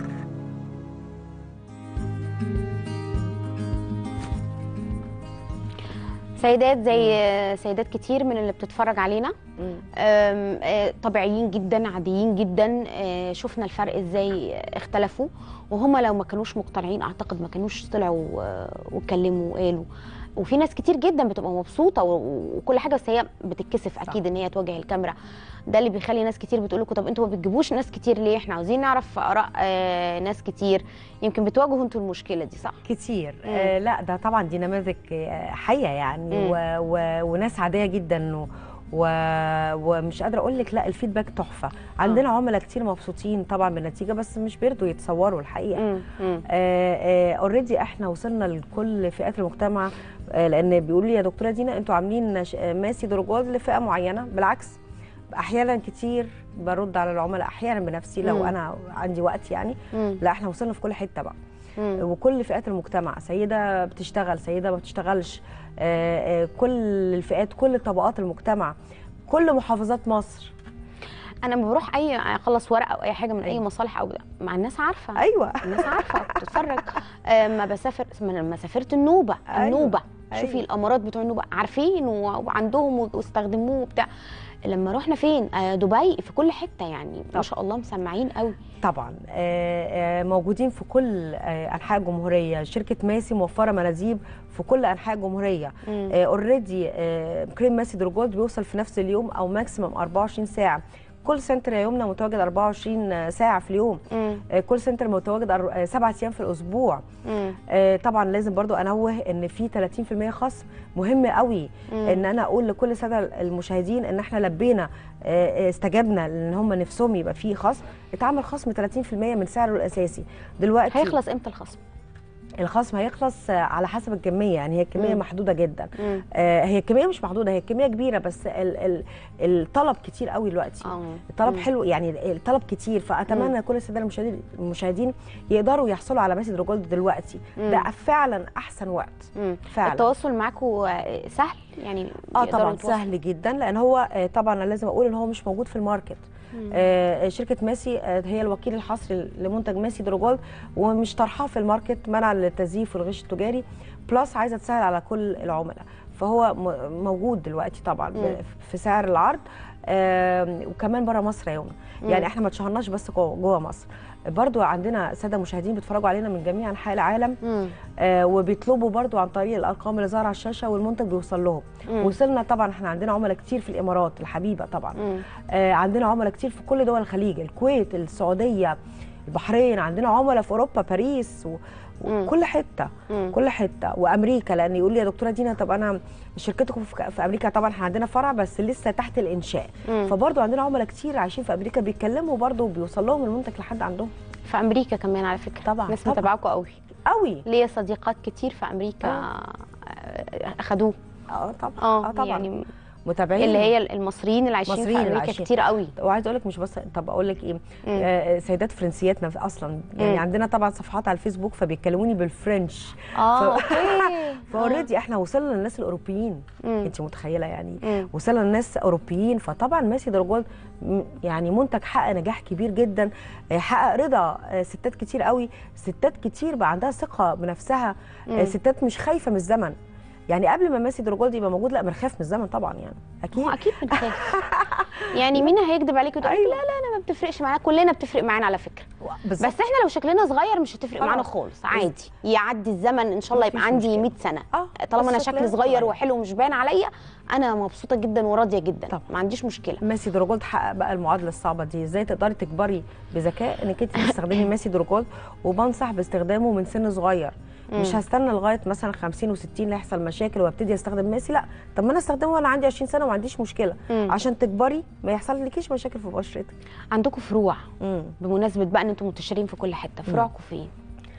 سيدات زي سيدات كتير من اللي بتتفرج علينا أم، آه، طبيعيين جدا عاديين جدا آه، شفنا الفرق ازاي اختلفوا وهم لو ما كانوش مقتنعين اعتقد ما كانوش طلعوا آه، واتكلموا وقالوا وفي ناس كتير جدا بتبقى مبسوطه و- وكل حاجه بس هي بتتكسف اكيد ان هي تواجه الكاميرا ده اللي بيخلي ناس كتير بتقول لكم طب انتوا ما بتجيبوش ناس كتير ليه احنا عاوزين نعرف اراء آه، ناس كتير يمكن بتواجهوا انتوا المشكله دي صح كتير مم. آه لا ده طبعا دي نماذج آه، حيه يعني مم. و و وناس عاديه جدا و و ومش قادره اقول لك لا الفيدباك تحفه عندنا عملاء كتير مبسوطين طبعا بالنتيجه بس مش بيرضوا يتصوروا الحقيقه اوريدي احنا وصلنا لكل فئات المجتمع آه لان بيقولوا لي يا دكتوره دينا انتوا عاملين ش- آه، ماسي درجات لفئه معينه بالعكس احيانا كتير برد على العملاء احيانا بنفسي لو مم. انا عندي وقت يعني مم. لا احنا وصلنا في كل حته بقى مم. وكل فئات المجتمع سيده بتشتغل سيده ما بتشتغلش آه، آه، كل الفئات كل طبقات المجتمع كل محافظات مصر انا لما بروح اي اخلص ورقه او اي حاجه من اي أيوة. مصالح او مع الناس عارفه ايوه الناس عارفه بتتفرج آه، ما بسافر ما لما سافرت النوبه أيوة. النوبه شوفي أيوة. الامارات بتوع النوبه عارفين و- وعندهم و- واستخدموه وبتاع لما رحنا فين آه، دبي في كل حته يعني ما طب. شاء الله مسمعين قوي طبعا آه، آه، موجودين في كل آه، انحاء الجمهوريه شركه ماسي موفره مناديب في كل انحاء الجمهوريه مم. اوريدي كريم ماسي درجات بيوصل في نفس اليوم او ماكسيمم 24 ساعه كل سنتر يا يمنى متواجد 24 ساعه في اليوم مم. آه، كل سنتر متواجد أر- آه، سبعة ايام في الاسبوع مم. آه، طبعا لازم برضو انوه ان في 30% خصم مهم قوي مم. ان انا اقول لكل الساده المشاهدين ان احنا لبينا آه، آه، استجبنا ان هم نفسهم يبقى في خصم اتعمل خصم 30% من سعره الاساسي دلوقتي هيخلص امتى الخصم الخصم هيخلص آه، على حسب الكميه يعني هي الكميه مم. محدوده جدا مم. آه، هي الكميه مش محدوده هي الكميه كبيره بس ال ال الطلب كتير قوي دلوقتي اه الطلب مم. حلو يعني الطلب كتير فاتمنى كل الساده المشاهدين المشاهدين يقدروا يحصلوا على ماسي جولد دلوقتي مم. ده فعلا احسن وقت مم. فعلا التواصل معاكم سهل يعني اه يقدروا طبعا يتواصلوا؟ سهل جدا لان هو آه، طبعا انا لازم اقول ان هو مش موجود في الماركت مم. آه، شركه ماسي آه، هي الوكيل الحصري لمنتج ماسي دروجولد ومش طرحاه في الماركت منعا للتزييف والغش التجاري بلس عايزه تسهل على كل العملاء فهو م- موجود دلوقتي طبعا ب- مم. في سعر العرض آم، وكمان بره مصر يا يومنا مم. يعني احنا ما اتشهرناش بس جوه جوه مصر برضو عندنا ساده مشاهدين بيتفرجوا علينا من جميع انحاء العالم مم. آه وبيطلبوا برضو عن طريق الارقام اللي ظاهره على الشاشه والمنتج بيوصل لهم مم. وصلنا طبعا احنا عندنا عملاء كتير في الامارات الحبيبه طبعا مم. آه عندنا عملاء كتير في كل دول الخليج الكويت السعوديه البحرين عندنا عملاء في اوروبا باريس و... مم. وكل حته مم. كل حته وامريكا لان يقول لي يا دكتوره دينا طب انا شركتكم في في امريكا طبعا احنا عندنا فرع بس لسه تحت الانشاء مم. فبرضه عندنا عملاء كتير عايشين في امريكا بيتكلموا برضه وبيوصل لهم المنتج لحد عندهم في امريكا كمان على فكره طبعاً، ناس طبعاً. متابعاكم قوي قوي ليا صديقات كتير في امريكا آه. آه، اخدوه اه طبعا اه اه طبعا يعني متابعين اللي هي المصريين اللي عايشين في مصريين اللي امريكا عايشين. كتير قوي وعايز اقول لك مش بس طب اقول لك ايه آه سيدات فرنسيات نف- اصلا يعني مم. عندنا طبعا صفحات على الفيسبوك فبيكلموني بالفرنش اه ف- اوكي فاوريدي احنا وصلنا للناس الاوروبيين مم. انت متخيله يعني مم. وصلنا للناس اوروبيين فطبعا ماسي درجول م- يعني منتج حقق نجاح كبير جدا آه، حقق رضا آه، ستات كتير قوي ستات كتير بقى عندها ثقه بنفسها آه، مم. ستات مش خايفه من الزمن يعني قبل ما ماسي درجول يبقى موجود لا بنخاف من الزمن طبعا يعني اكيد هو اكيد بنخاف يعني مين هيكذب عليك وتقول أيوة. لا لا انا ما بتفرقش معانا كلنا بتفرق معانا على فكره بالظبط. بس احنا لو شكلنا صغير مش هتفرق خلاص. معانا خالص عادي يعدي الزمن ان شاء الله يبقى مفيش عندي مشكلة. 100 سنه اه طالما انا بس شكلي شكلنا صغير صغير. وحلو ومش باين عليا انا مبسوطه جدا وراضيه جدا طبعا. ما عنديش مشكله ماسي دروجولد حقق بقى المعادله الصعبه دي ازاي تقدري تكبري بذكاء انك انت تستخدمي ماسي دروجولد وبنصح باستخدامه من سن صغير مش هستنى لغايه مثلا 50 و60 لا يحصل مشاكل وابتدي استخدم ماسي لا طب ما انا استخدمه وانا عندي 20 سنه وما عنديش مشكله مم. عشان تكبري ما يحصل لكيش مشاكل في بشرتك عندكم فروع مم. بمناسبه بقى ان انتم منتشرين في كل حته فروعكم فين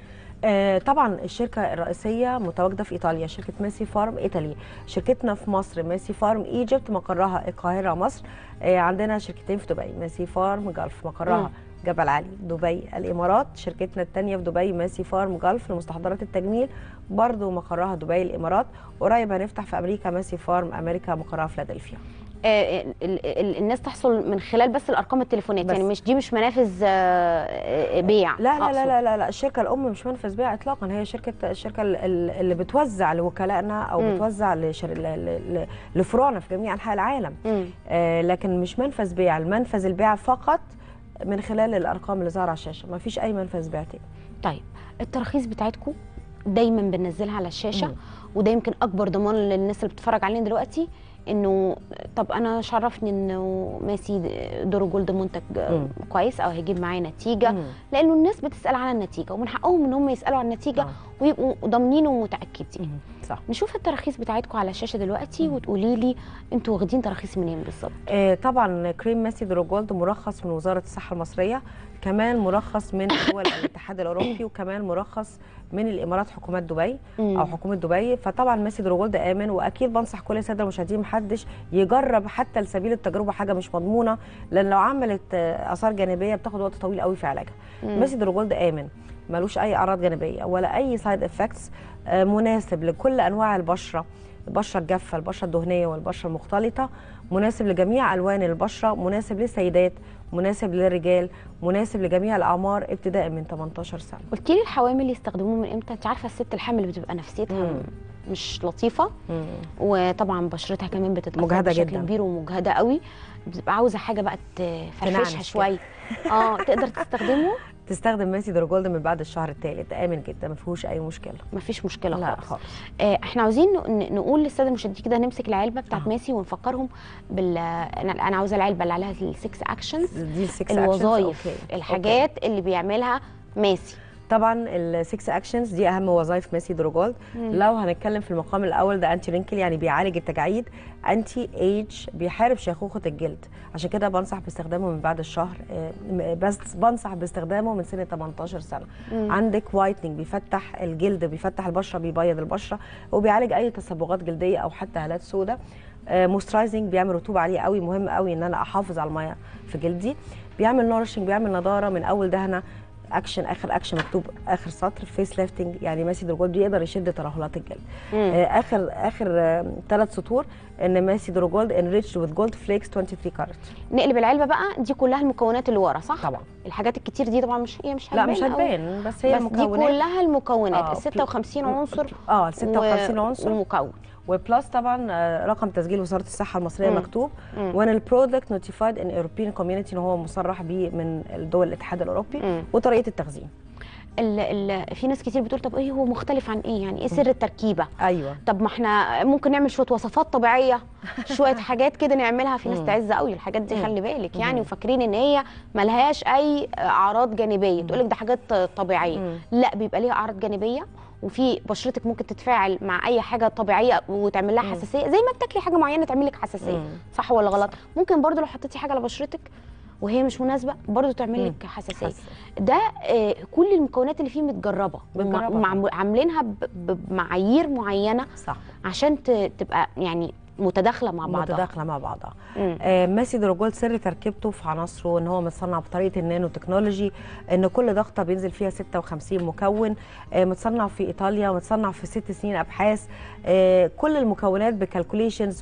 آه طبعا الشركه الرئيسيه متواجده في ايطاليا شركه ماسي فارم ايطالي شركتنا في مصر ماسي فارم ايجيبت مقرها القاهره مصر آه عندنا شركتين في دبي ماسي فارم جلف مقرها مم. جبل علي دبي الامارات شركتنا الثانيه في دبي ماسي فارم جلف لمستحضرات التجميل برضو مقرها دبي الامارات قريب هنفتح في امريكا ماسي فارم امريكا مقرها فيلادلفيا آه، ال- ال- الناس تحصل من خلال بس الارقام التليفونات بس. يعني مش دي مش منافذ آه، آه، بيع لا لا أقصد. لا لا لا, لا الشركه الام مش منفذ بيها اطلاقا هي شركه الشركه ال- ال- اللي بتوزع لوكلائنا او مم. بتوزع لشر... ل- ل- ل- لفروعنا في جميع انحاء العالم مم. آه لكن مش منفذ بيع المنفذ البيع فقط من خلال الارقام اللي ظاهره على الشاشه ما فيش اي منفذ بيع تاني طيب التراخيص بتاعتكم دايما بننزلها على الشاشه مم. وده يمكن اكبر ضمان للناس اللي بتتفرج علينا دلوقتي انه طب انا شرفني انه ماسي دورو جولد منتج مم. كويس او هيجيب معايا نتيجه مم. لانه الناس بتسال على النتيجه ومن حقهم ان هم يسالوا عن النتيجه آه. ويبقوا ضامنين ومتاكدين مم. صح نشوف التراخيص بتاعتكم على الشاشه دلوقتي وتقولي لي انتوا واخدين تراخيص منين بالظبط آه طبعا كريم ماسي درو جولد مرخص من وزاره الصحه المصريه كمان مرخص من دول الاتحاد الاوروبي وكمان مرخص من الامارات حكومات دبي مم. او حكومه دبي فطبعا ماسي درو جولد امن واكيد بنصح كل الساده المشاهدين محدش يجرب حتى لسبيل التجربه حاجه مش مضمونه لان لو عملت آه، اثار جانبيه بتاخد وقت طويل قوي في علاجها مم. ماسي درو جولد امن ملوش اي اعراض جانبيه ولا اي سايد افكتس مناسب لكل انواع البشره البشره الجافه البشره الدهنيه والبشره المختلطه مناسب لجميع الوان البشره مناسب للسيدات مناسب للرجال مناسب لجميع الاعمار ابتداء من 18 سنه قلتي لي الحوامل يستخدموه من امتى انت عارفه الست الحامل بتبقى نفسيتها مم. مش لطيفه مم. وطبعا بشرتها كمان بتتاثر مجهدة بشكل جداً. كبير ومجهده قوي بتبقى عاوزه حاجه بقى تفرفشها تنعنش شويه اه تقدر تستخدمه تستخدم ماسي درو جولد من بعد الشهر الثالث امن جدا ما فيهوش اي مشكله مفيش مشكله لا خالص خالص آه احنا عاوزين ن- نقول للساده المشاهدين كده نمسك العلبه بتاعت آه. ماسي ونفكرهم بال انا أنا عاوزه العلبه اللي عليها السكس اكشنز دي السكس الوظائف أوكي. الحاجات اللي بيعملها ماسي طبعا السكس اكشنز دي اهم وظائف ماسي درو جولد لو هنتكلم في المقام الاول ده انتي رينكل يعني بيعالج التجاعيد انتي ايج بيحارب شيخوخه الجلد عشان كده بنصح باستخدامه من بعد الشهر آه، م- بس بنصح باستخدامه من سن 18 سنه مم. عندك وايتنينج بيفتح الجلد بيفتح البشره بيبيض البشره وبيعالج اي تصبغات جلديه او حتى هالات سوداء موسترايزنج بيعمل رطوبه عاليه قوي مهم قوي ان انا احافظ على الميه في جلدي بيعمل نورشنج بيعمل نضاره من اول دهنه اكشن اخر اكشن مكتوب اخر سطر فيس ليفتنج يعني ماسي دروجولد بيقدر يشد ترهلات الجلد مم. آه، اخر اخر ثلاث سطور ان ماسي دروجولد انريتشد وذ جولد فليكس 23 كارت نقلب العلبه بقى دي كلها المكونات اللي ورا صح طبعا الحاجات الكتير دي طبعا مش هي مش لا هتبان مش أوي. هتبان بس هي بس دي المكونات كلها المكونات آه، ال 56 عنصر اه ال 56 و- عنصر ومكون وبلس طبعا آه، رقم تسجيل وزاره الصحه المصريه مم. مكتوب مم. وان البرودكت نوتيفايد ان اوروبيان كوميونتي ان هو مصرح بيه من دول الاتحاد الاوروبي مم. وطريقه التخزين ال ال في ناس كتير بتقول طب ايه هو مختلف عن ايه يعني ايه سر التركيبه ايوه طب ما احنا ممكن نعمل شويه وصفات طبيعيه شويه حاجات كده نعملها في ناس مم. تعز قوي الحاجات دي مم. خلي بالك يعني مم. وفاكرين ان هي ملهاش اي اعراض جانبيه تقول لك ده حاجات طبيعيه مم. لا بيبقى ليها اعراض جانبيه وفي بشرتك ممكن تتفاعل مع اي حاجه طبيعيه وتعمل لها مم. حساسيه زي ما بتاكلي حاجه معينه تعمل لك حساسيه مم. صح ولا غلط ممكن برضو لو حطيتي حاجه على بشرتك وهي مش مناسبه برضو تعمل مم. لك حساسيه حاسة. ده آه، كل المكونات اللي فيه متجربه متجربة. ومع- عاملينها ب- ب- بمعايير معينه صح عشان ت- تبقى يعني متداخله مع بعضها متداخله مع بعضها مم. آه ماسي دروجولد سر تركيبته في عناصره ان هو متصنع بطريقه النانو تكنولوجي ان كل ضغطه بينزل فيها 56 مكون آه متصنع في ايطاليا متصنع في ست سنين ابحاث آه كل المكونات بكالكوليشنز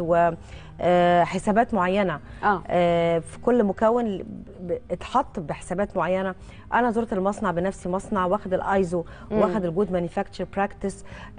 وحسابات معينه اه آه، في كل مكون ب- اتحط بحسابات معينه انا زرت المصنع بنفسي مصنع واخد الايزو مم. واخد الجود مانيفاكتشر براكتس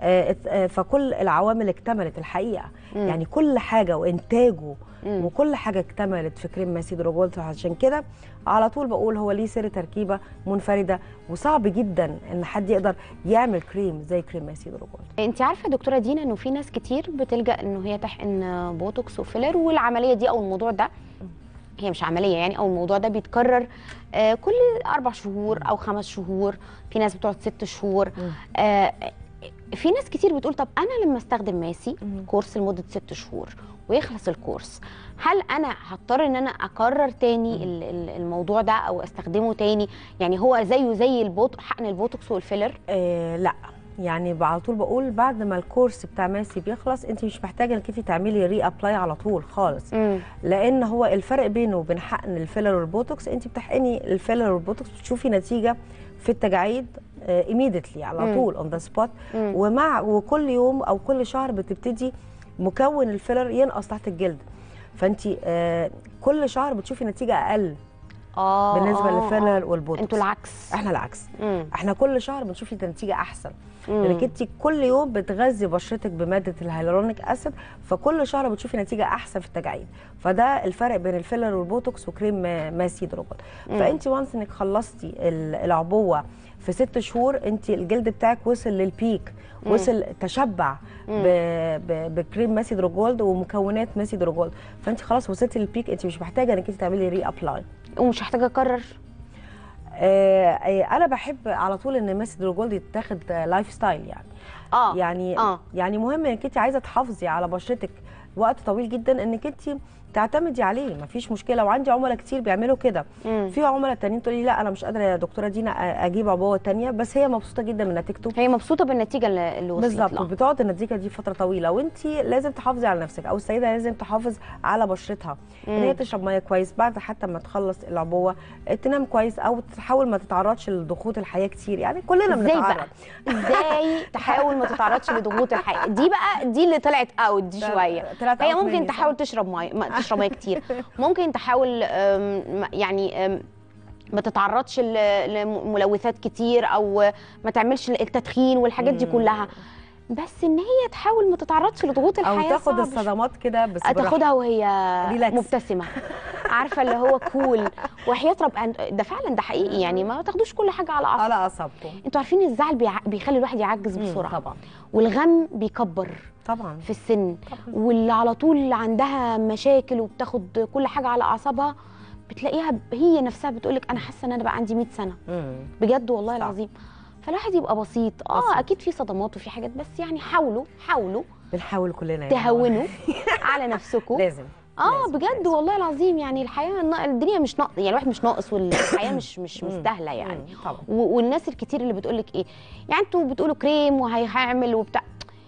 فكل العوامل اكتملت الحقيقه مم. يعني كل حاجه وانتاجه مم. وكل حاجه اكتملت في كريم ماسي دروجولد عشان كده على طول بقول هو ليه سر تركيبه منفرده وصعب جدا ان حد يقدر يعمل كريم زي كريم ماسي دروجولد انت عارفه يا دكتوره دينا انه في ناس كتير بتلجا انه هي تحقن بوتوكس وفيلر والعمليه دي او الموضوع ده هي مش عمليه يعني او الموضوع ده بيتكرر آه، كل اربع شهور او خمس شهور في ناس بتقعد ست شهور آه، في ناس كتير بتقول طب انا لما استخدم ماسي كورس لمده ست شهور ويخلص الكورس هل انا هضطر ان انا اكرر تاني ال- ال- الموضوع ده او استخدمه تاني يعني هو زيه زي البوت حقن البوتوكس والفيلر آه لا يعني على طول بقول بعد ما الكورس بتاع ماسي بيخلص انت مش محتاجه انك انت تعملي ري ابلاي على طول خالص مم. لان هو الفرق بينه وبين حقن الفيلر والبوتوكس انت بتحقني الفيلر والبوتوكس بتشوفي نتيجه في التجاعيد ايميديتلي على مم. طول اون ذا سبوت مم. ومع وكل يوم او كل شهر بتبتدي مكون الفيلر ينقص تحت الجلد فانت آه كل شهر بتشوفي نتيجه اقل اه بالنسبه آه، للفيلر آه. والبوتوكس انتوا العكس احنا العكس مم. احنا كل شهر بنشوف نتيجه احسن مم. لانك انت كل يوم بتغذي بشرتك بماده الهيالورونيك اسيد فكل شهر بتشوفي نتيجه احسن في التجاعيد فده الفرق بين الفيلر والبوتوكس وكريم ما- ماسي دروبل مم. فانت وانس انك خلصتي ال- العبوه في ست شهور انت الجلد بتاعك وصل للبيك مم. وصل تشبع مم. ب- ب- بكريم ماسي دروجولد ومكونات ماسي دروجولد فانت خلاص وصلتي للبيك انت مش محتاجه انك انت تعملي ري ابلاي ومش محتاجه اكرر آه، آه، انا بحب على طول ان ماسي دروجولد يتاخد لايف ستايل يعني اه يعني آه. يعني مهم انك انت عايزه تحافظي على بشرتك وقت طويل جدا انك انت تعتمدي عليه مفيش مشكله وعندي عملاء كتير بيعملوا كده مم. في عملاء تانيين تقولي لا انا مش قادره يا دكتوره دينا أ- اجيب عبوه تانية بس هي مبسوطه جدا من نتيجته هي مبسوطه بالنتيجه اللي اللي وصلت بالظبط لها وبتقعد النتيجه دي فتره طويله وانت لازم تحافظي على نفسك او السيده لازم تحافظ على بشرتها ان هي مم. تشرب ميه كويس بعد حتى ما تخلص العبوه تنام كويس او تحاول ما تتعرضش لضغوط الحياه كتير يعني كلنا ازاي بنتعرض بقى ازاي تحاول ما تتعرضش لضغوط الحياه دي بقى دي اللي طلعت اوت دي ده- شويه طلعت هي out ممكن مني، صح؟ تحاول تشرب ميه ما تشرب ميه كتير ممكن تحاول أم، يعني أم، ما تتعرضش ل- لملوثات كتير او ما تعملش التدخين والحاجات دي مم. كلها بس ان هي تحاول ما تتعرضش لضغوط او الحياه تاخد صعب الصدمات كده بس بالراحة. تاخدها وهي ريلاكس. مبتسمه عارفه اللي هو كول وحياه رب ده فعلا ده حقيقي يعني ما تاخدوش كل حاجه على اعصابكم على اعصابكم انتوا عارفين الزعل بيع... بيخلي الواحد يعجز بسرعه طبعا والغم بيكبر طبعا في السن واللي على طول عندها مشاكل وبتاخد كل حاجه على اعصابها بتلاقيها ب- هي نفسها بتقولك انا حاسه ان انا بقى عندي 100 سنه مم. بجد والله صح. العظيم فالواحد يبقى بسيط اه بسيط. اكيد في صدمات وفي حاجات بس يعني حاولوا حاولوا بنحاول كلنا يا تهونوا على نفسكم لازم اه لازم، بجد لازم. والله العظيم يعني الحياه النا- الدنيا مش ناقص يعني الواحد مش ناقص والحياه مش مش مم. مستاهله يعني مم. طبعا و- والناس الكتير اللي بتقولك ايه يعني انتوا بتقولوا كريم وهيعمل وبتاع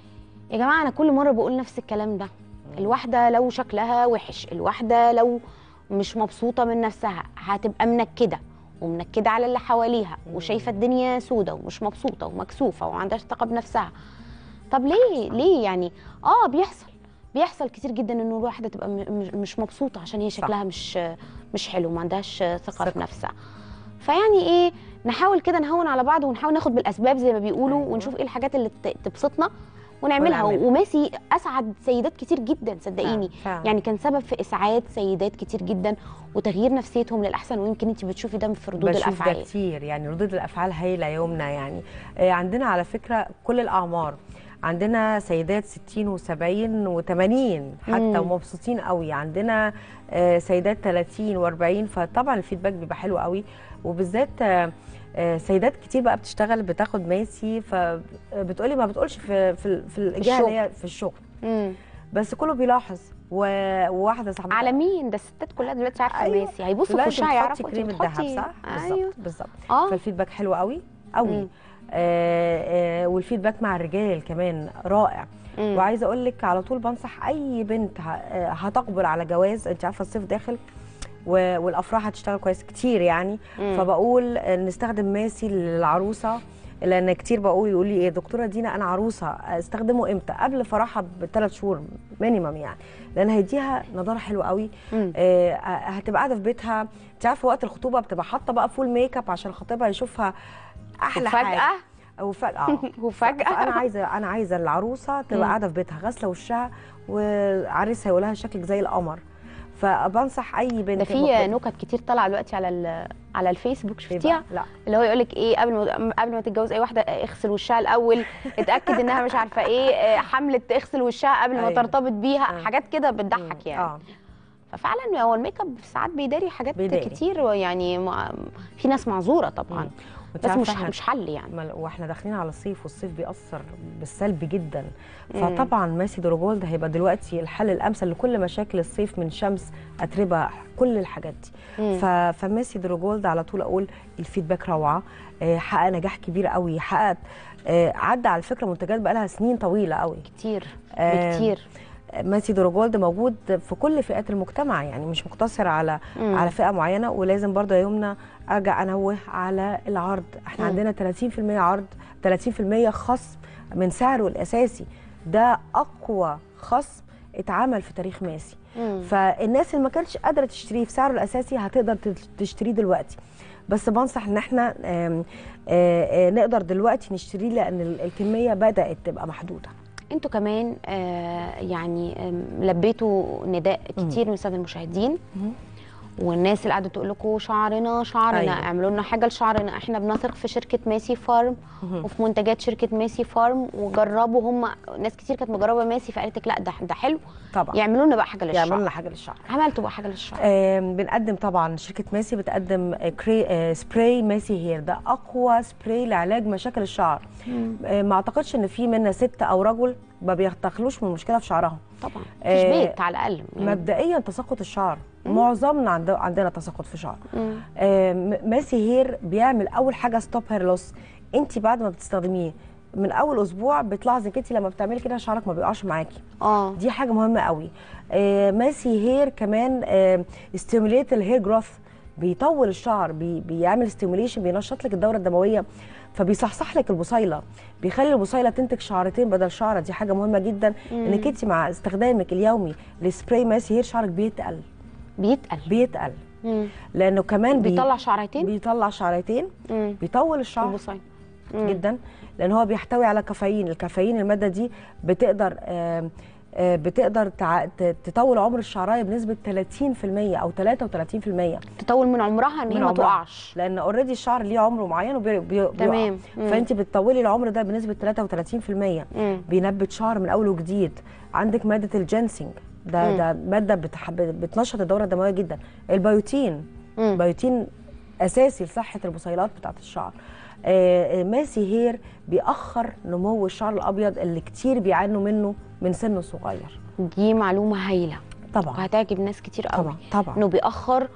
يا جماعه انا كل مره بقول نفس الكلام ده الواحده لو شكلها وحش الواحده لو مش مبسوطه من نفسها هتبقى منكده ومنكده على اللي حواليها وشايفه الدنيا سودة ومش مبسوطه ومكسوفه وما عندهاش ثقه بنفسها طب ليه ليه يعني اه بيحصل بيحصل كتير جدا انه الواحده تبقى م- مش- مش مبسوطه عشان هي شكلها مش مش حلو ما عندهاش ثقه في ثقة. نفسها فيعني ايه نحاول كده نهون على بعض ونحاول ناخد بالاسباب زي ما بيقولوا أيوة. ونشوف ايه الحاجات اللي ت- تبسطنا ونعملها ونعملها. وماسي اسعد سيدات كتير جدا صدقيني فعلا، فعلا. يعني كان سبب في اسعاد سيدات كتير جدا وتغيير نفسيتهم للاحسن ويمكن انت بتشوفي ده في ردود بشوف ده الافعال كتير يعني ردود الافعال هايله يومنا يعني آه، عندنا على فكره كل الاعمار عندنا سيدات 60 و70 و80 حتى مم. ومبسوطين قوي عندنا آه، سيدات 30 و40 فطبعا الفيدباك بيبقى حلو قوي وبالذات آه، آه، سيدات كتير بقى بتشتغل بتاخد ماسي فبتقولي ما بتقولش في في, في الجهه اللي هي في الشغل مم. بس كله بيلاحظ و- وواحده صاحبتي على مين ده الستات كلها دلوقتي عارفه أيوة. ماسي هيبصوا في لازم وشها تحطي يعرفوا كريم انت الذهب بتحطي- صح ايوه بالظبط بالظبط اه فالفيدباك حلو قوي قوي مم. آه آه والفيدباك مع الرجال كمان رائع مم. وعايزه اقول لك على طول بنصح اي بنت ه- آه، هتقبل على جواز انت عارفه الصيف داخل و- والافراح هتشتغل كويس كتير يعني مم. فبقول آه، نستخدم ماسي للعروسه لان كتير بقول يقول لي ايه دكتوره دينا انا عروسه استخدمه امتى قبل فرحها بثلاث شهور مينيمم يعني لان هيديها نضاره حلوه قوي مم. آه، هتبقى قاعده في بيتها انت عارفه وقت الخطوبه بتبقى حاطه بقى فول ميك اب عشان خطيبها يشوفها احلى حاجه وفجاه وفجاه وفجاه فانا عايزه انا عايزه العروسه مم. تبقى قاعده في بيتها غاسله وشها وعريسها يقول لها شكلك زي القمر فبنصح اي بنت ده في مخطوبة- نكت كتير طالعه دلوقتي على ال- على الفيسبوك إيه بقى؟ شفتيها لا اللي هو يقول لك ايه قبل ما قبل ما تتجوز اي واحده اغسل وشها الاول اتاكد انها مش عارفه ايه آه، حملت اغسل وشها قبل ما أيوة. ترتبط بيها آه. حاجات كده بتضحك يعني اه ففعلا هو الميك اب ساعات بيداري حاجات بيداري. كتير يعني مع- في ناس معذوره طبعا وانت بس عارفة مش احنا- مش حل يعني ما- واحنا داخلين على الصيف والصيف بيأثر بالسلب جدا مم. فطبعا ماسي دروجولد هيبقى دلوقتي الحل الامثل لكل مشاكل الصيف من شمس اتربه كل الحاجات دي مم. ف... فماسي دروجولد على طول اقول الفيدباك روعه آه، حقق نجاح كبير قوي حققت آه، عدى على فكره منتجات بقى لها سنين طويله قوي كتير آه، بكتير ماسي دروجولد موجود في كل فئات المجتمع يعني مش مقتصر على مم. على فئه معينه ولازم برضه يا يمنى ارجع انوه على العرض احنا مم. عندنا 30% عرض 30% خصم من سعره الاساسي ده اقوى خصم اتعمل في تاريخ ماسي مم. فالناس اللي ما كانتش قادره تشتريه في سعره الاساسي هتقدر تت- تشتريه دلوقتي بس بنصح ان احنا آم، آه، آه، نقدر دلوقتي نشتريه لان ال- الكميه بدات تبقى محدوده انتوا كمان آه يعني آم، لبيتوا نداء كتير من الساده المشاهدين والناس اللي قاعده تقول لكم شعرنا شعرنا أيوة. أيوة. اعملوا لنا حاجه لشعرنا احنا بنثق في شركه ماسي فارم وفي منتجات شركه ماسي فارم وجربوا هم ناس كتير كانت مجربه ماسي فقالت لك لا ده ده حلو طبعا يعملوا لنا بقى حاجه للشعر يعملوا لنا حاجه للشعر عملتوا بقى حاجه للشعر آم، بنقدم طبعا شركه ماسي بتقدم آه، كري آه، سبراي ماسي هير ده اقوى سبراي لعلاج مشاكل الشعر آه، ما اعتقدش ان في منا ست او رجل ما بيتخلوش من مشكله في شعرهم طبعا آه، مفيش بيت على الاقل يعني. مبدئيا تساقط الشعر معظمنا عند- عندنا تساقط في الشعر مم. آه، م- ماسي هير بيعمل اول حاجه ستوب هير لوس انت بعد ما بتستخدميه من اول اسبوع بتلاحظي انت لما بتعملي كده شعرك ما بيقعش معاكي اه دي حاجه مهمه قوي آه، ماسي هير كمان ستيموليت الهير جروث بيطول الشعر بي بيعمل ستيموليشن بينشط لك الدوره الدمويه فبيصحصح لك البصيله بيخلي البصيله تنتج شعرتين بدل شعره دي حاجه مهمه جدا انك انت مع استخدامك اليومي لسبراي ماسي هير شعرك بيتقل بيتقل بيتقل مم. لانه كمان بي- بيطلع شعرتين بيطلع شعرتين مم. بيطول الشعر البصيل جدا لان هو بيحتوي على كافيين الكافيين الماده دي بتقدر آم، آه، بتقدر تع- ت- تطول عمر الشعرايه بنسبه 30% او 33% تطول من عمرها ان هي من ما عمرها. تقعش لان اوريدي الشعر ليه عمره معين وبي بي تمام. مم. فانت بتطولي العمر ده بنسبه 33% مم. بينبت شعر من اول وجديد عندك ماده الجنسنج ده مم. ده ماده بتح- بتنشط الدوره الدمويه جدا البيوتين مم. بيوتين اساسي لصحه البصيلات بتاعه الشعر آه، آه، ماسي هير بيأخر نمو الشعر الابيض اللي كتير بيعانوا منه من سن صغير دي معلومه هايله طبعا وهتعجب ناس كتير قوي طبعا طبعا انه بيأخر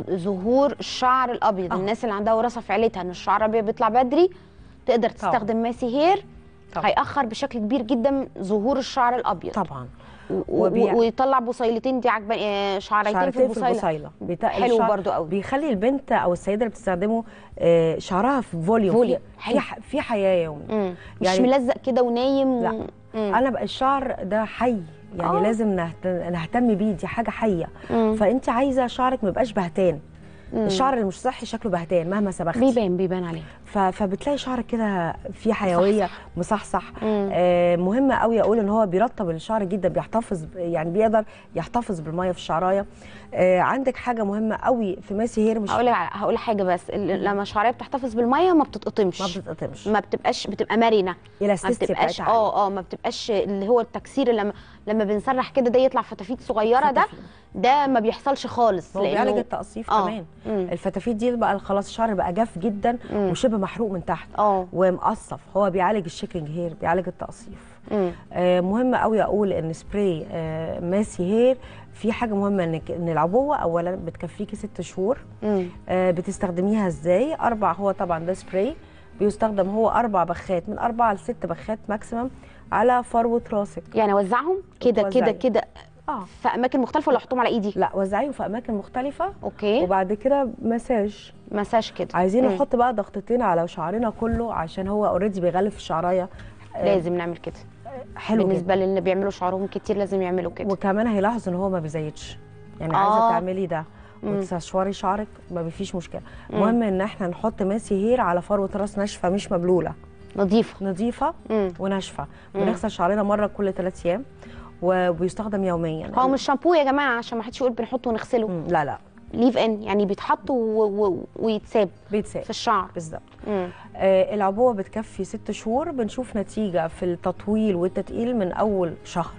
ظهور الشعر الابيض آه. الناس اللي عندها وراثه في عيلتها ان الشعر الابيض بيطلع بدري تقدر طبعا. تستخدم ماسي هير طبعا. هيأخر بشكل كبير جدا ظهور الشعر الابيض طبعا و- وبيع- و- ويطلع بصيلتين دي عجبان آه، شعرتين في شعرتين في البصيله البصيله بيتقل حلو الشعر. برضو قوي. بيخلي البنت او السيده اللي بتستخدمه آه، شعرها في فوليوم فوليوم. في حلو. في ح- في حياه يومي مم. مش يعني- ملزق كده ونايم و... لا. مم. انا بقى الشعر ده حي يعني آه. آه. لازم نهت- نهتم بيه دي حاجه حيه مم. فانت عايزه شعرك ما يبقاش بهتان الشعر اللي مش صحي شكله بهتان مهما سبختي بيبان بيبان عليه ف- فبتلاقي شعرك كده فيه حيويه مصحصح مم. آه مهم قوي اقول ان هو بيرطب الشعر جدا بيحتفظ يعني بيقدر يحتفظ بالميه في الشعرايه آه عندك حاجه مهمه قوي في ماسي هير مش هقول لك هقول حاجه بس ال- لما الشعريه بتحتفظ بالميه ما بتتقطمش ما بتتقطمش ما بتبقاش بتبقى مرنه ما الاستيستي بتبقاش بتاعتها عالية. اه اه ما بتبقاش اللي هو التكسير اللي لما لما بنسرح كده ده يطلع فتافيت صغيره ده فتافيت. ده ما بيحصلش خالص هو لأنه- بيعالج التقصيف آه. كمان مم. الفتافيت دي بقى خلاص الشعر بقى جاف جدا مم. وشبه محروق من تحت اه ومقصف هو بيعالج الشيكنج هير بيعالج التقصيف مم. آه مهم قوي اقول ان سبراي آه ماسي هير في حاجه مهمه انك ان العبوه اولا بتكفيكي ست شهور مم. آه بتستخدميها ازاي اربع هو طبعا ده سبراي بيستخدم هو اربع بخات من اربعه لست بخات ماكسيمم على فروه راسك يعني اوزعهم كده كده توزعي. كده اه في اماكن مختلفه ولا احطهم على ايدي لا وزعيهم في اماكن مختلفه اوكي وبعد كده مساج مساج كده عايزين مم. نحط بقى ضغطتين على شعرنا كله عشان هو اوريدي بيغلف الشعرايه آه، لازم نعمل كده حلو بالنسبه جدا للي بيعملوا شعرهم كتير لازم يعملوا كده وكمان هيلاحظوا ان هو ما بيزيدش يعني آه. عايزه تعملي ده مم. وتستشوري شعرك ما فيش مشكله المهم ان احنا نحط ماسي هير على فروه راس ناشفه مش مبلوله نظيفه نظيفه مم. وناشفه بنغسل شعرنا مره كل ثلاث ايام وبيستخدم يوميا هو مش شامبو يا جماعه عشان ما حدش يقول بنحطه ونغسله مم، لا لا ليف ان يعني بيتحط و... و... ويتساب بيتساب في الشعر بالظبط مم. آه العبوه بتكفي ست شهور بنشوف نتيجه في التطويل والتتقيل من اول شهر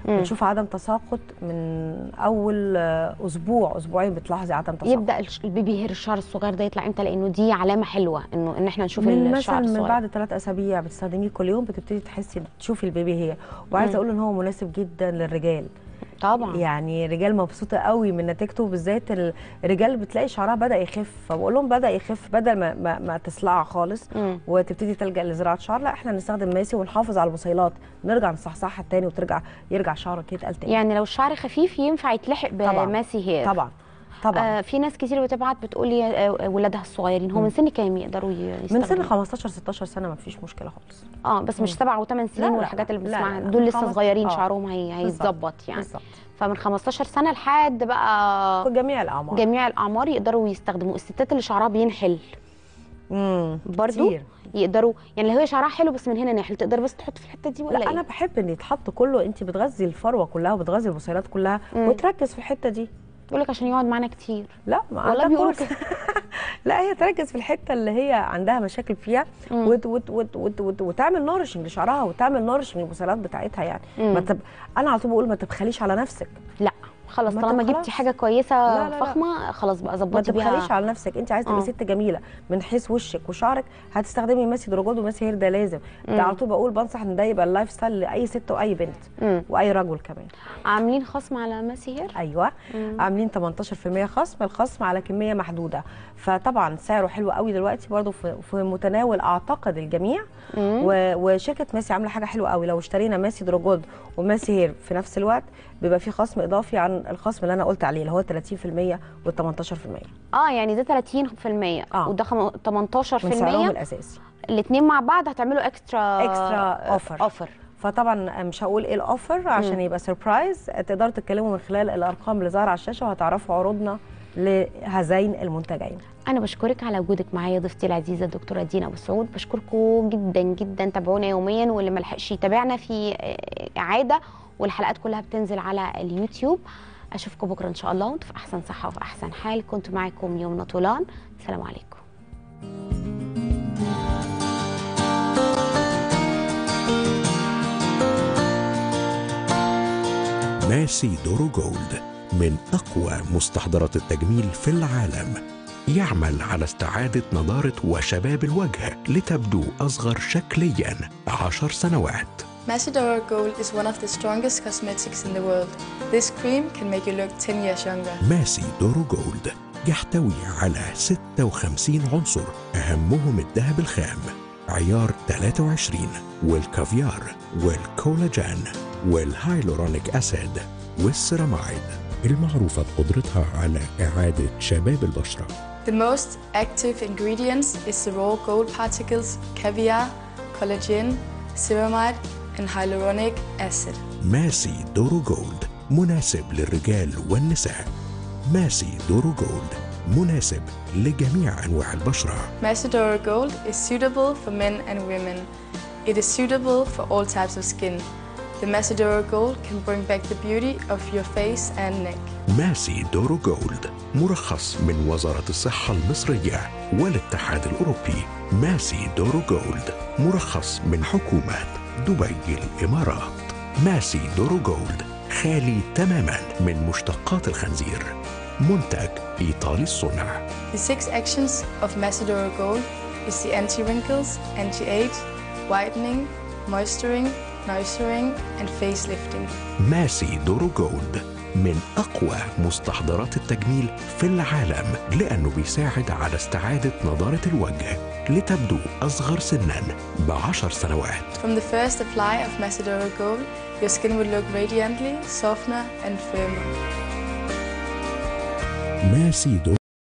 مم. بتشوف عدم تساقط من اول آه، اسبوع اسبوعين بتلاحظي عدم تساقط يبدا الش- البيبي هير الشعر الصغير ده يطلع امتى لانه دي علامه حلوه انه ان احنا نشوف من الشعر مثلا من الصغير بعد ثلاث اسابيع بتستخدميه كل يوم بتبتدي تحسي تشوفي البيبي هي وعايزه مم. اقول ان هو مناسب جدا للرجال طبعا يعني رجال مبسوطه قوي من نتيجته بالذات ال- الرجال بتلاقي شعرها بدا يخف فبقول لهم بدا يخف بدل ما ما, ما تسلع خالص مم. وتبتدي تلجا لزراعه شعر لا احنا نستخدم ماسي ونحافظ على البصيلات نرجع نصحصحها تاني وترجع يرجع شعرك يتقل تاني يعني لو الشعر خفيف ينفع يتلحق طبعاً. بماسي هير طبعا طبعا آه في ناس كتير بتبعت بتقول لي آه ولادها الصغيرين هو من سن كام يقدروا ي- من سن يستخدموا؟ 15 16 سنه ما فيش مشكله خالص اه بس مش سبع وثمان لا، سنين لا، والحاجات اللي لا، لا، بنسمعها لا، دول من لسه خمس- صغيرين آه. شعرهم هي هيتظبط يعني بالظبط فمن 15 سنه لحد بقى في جميع الاعمار جميع الاعمار يقدروا يستخدموا الستات اللي شعرها بينحل امم برضو كتير. يقدروا يعني لو هي شعرها حلو بس من هنا ناحل تقدر بس تحط في الحته دي ولا لا إيه؟ انا بحب ان يتحط كله انت بتغذي الفروه كلها وبتغذي البصيلات كلها مم. وتركز في الحته دي بقول لك عشان يقعد معانا كتير لا ما والله عندها بيقولوا كورس. لا هي تركز في الحته اللي هي عندها مشاكل فيها مم. وت وت وت وت وت وتعمل نورشنج لشعرها وتعمل نورشنج للبصيلات بتاعتها يعني مم. ما تب... انا على طول بقول ما تبخليش على نفسك لا خلاص ما طالما طب جبتي خلاص. حاجه كويسه لا، لا، لا. فخمه خلاص بقى ما ظبطي تبخليش بيها على نفسك انت عايزه تبقي آه. ست جميله من حيث وشك وشعرك هتستخدمي ماسي دروجولد وماسي هير ده لازم ده على طول بقول بنصح ان ده يبقى اللايف ستايل لاي ست واي بنت مم. واي رجل كمان عاملين خصم على ماسي هير ايوه عاملين 18% خصم الخصم على كميه محدوده فطبعا سعره حلو قوي دلوقتي برضه في, في متناول اعتقد الجميع و- وشركه ماسي عامله حاجه حلوه قوي لو اشترينا ماسي دروجولد وماسي هير في نفس الوقت بيبقى في خصم اضافي عن الخصم اللي انا قلت عليه اللي هو 30% وال 18% اه يعني ده 30% آه. وده خم... 18% من سعرهم الاساسي الاثنين مع بعض هتعملوا اكسترا اكسترا اوفر اوفر فطبعا مش هقول ايه الاوفر عشان يبقى سربرايز تقدروا تتكلموا من خلال الارقام اللي ظاهره على الشاشه وهتعرفوا عروضنا لهذين المنتجين انا بشكرك على وجودك معايا ضيفتي العزيزه الدكتوره دينا ابو سعود بشكركم جدا جدا تابعونا يوميا واللي ما لحقش يتابعنا في آه، اعاده والحلقات كلها بتنزل على اليوتيوب اشوفكم بكره ان شاء الله وانتم في احسن صحه وفي احسن حال كنت معاكم يومنا طولان السلام عليكم ماسي دورو جولد من أقوى مستحضرات التجميل في العالم يعمل على استعادة نضارة وشباب الوجه لتبدو أصغر شكليا عشر سنوات Macedora Gold is one of the strongest cosmetics in the world. This cream can make you look 10 years younger. ماسي دورو جولد يحتوي على 56 عنصر أهمهم الذهب الخام عيار 23 والكافيار والكولاجين والهايلورونيك أسيد والسيرامايد المعروفة بقدرتها على إعادة شباب البشرة The most active ingredients is the raw gold particles, caviar, collagen, ceramide, and hyaluronic acid. ماسي دورو جولد مناسب للرجال والنساء ماسي دورو جولد مناسب لجميع أنواع البشرة Macedora Gold is suitable for men and women. It is suitable for all types of skin. The Macedora Gold can bring back the beauty of your face and neck. ماسي دورو جولد مرخص من وزارة الصحة المصرية والاتحاد الأوروبي ماسي دورو جولد مرخص من حكومة دبي الإمارات ماسي دورو جولد خالي تماما من مشتقات الخنزير منتج إيطالي الصنع The six actions of Macedora Gold is the anti-wrinkles, anti-age, whitening, moisturing, nourishing, and facelifting. ماسي دورو جولد من أقوى مستحضرات التجميل في العالم لأنه بيساعد على استعادة نضارة الوجه لتبدو أصغر سنا بعشر سنوات From the first apply of Macedora Gold, your skin will look radiantly, softer, and firmer. ماسي دورو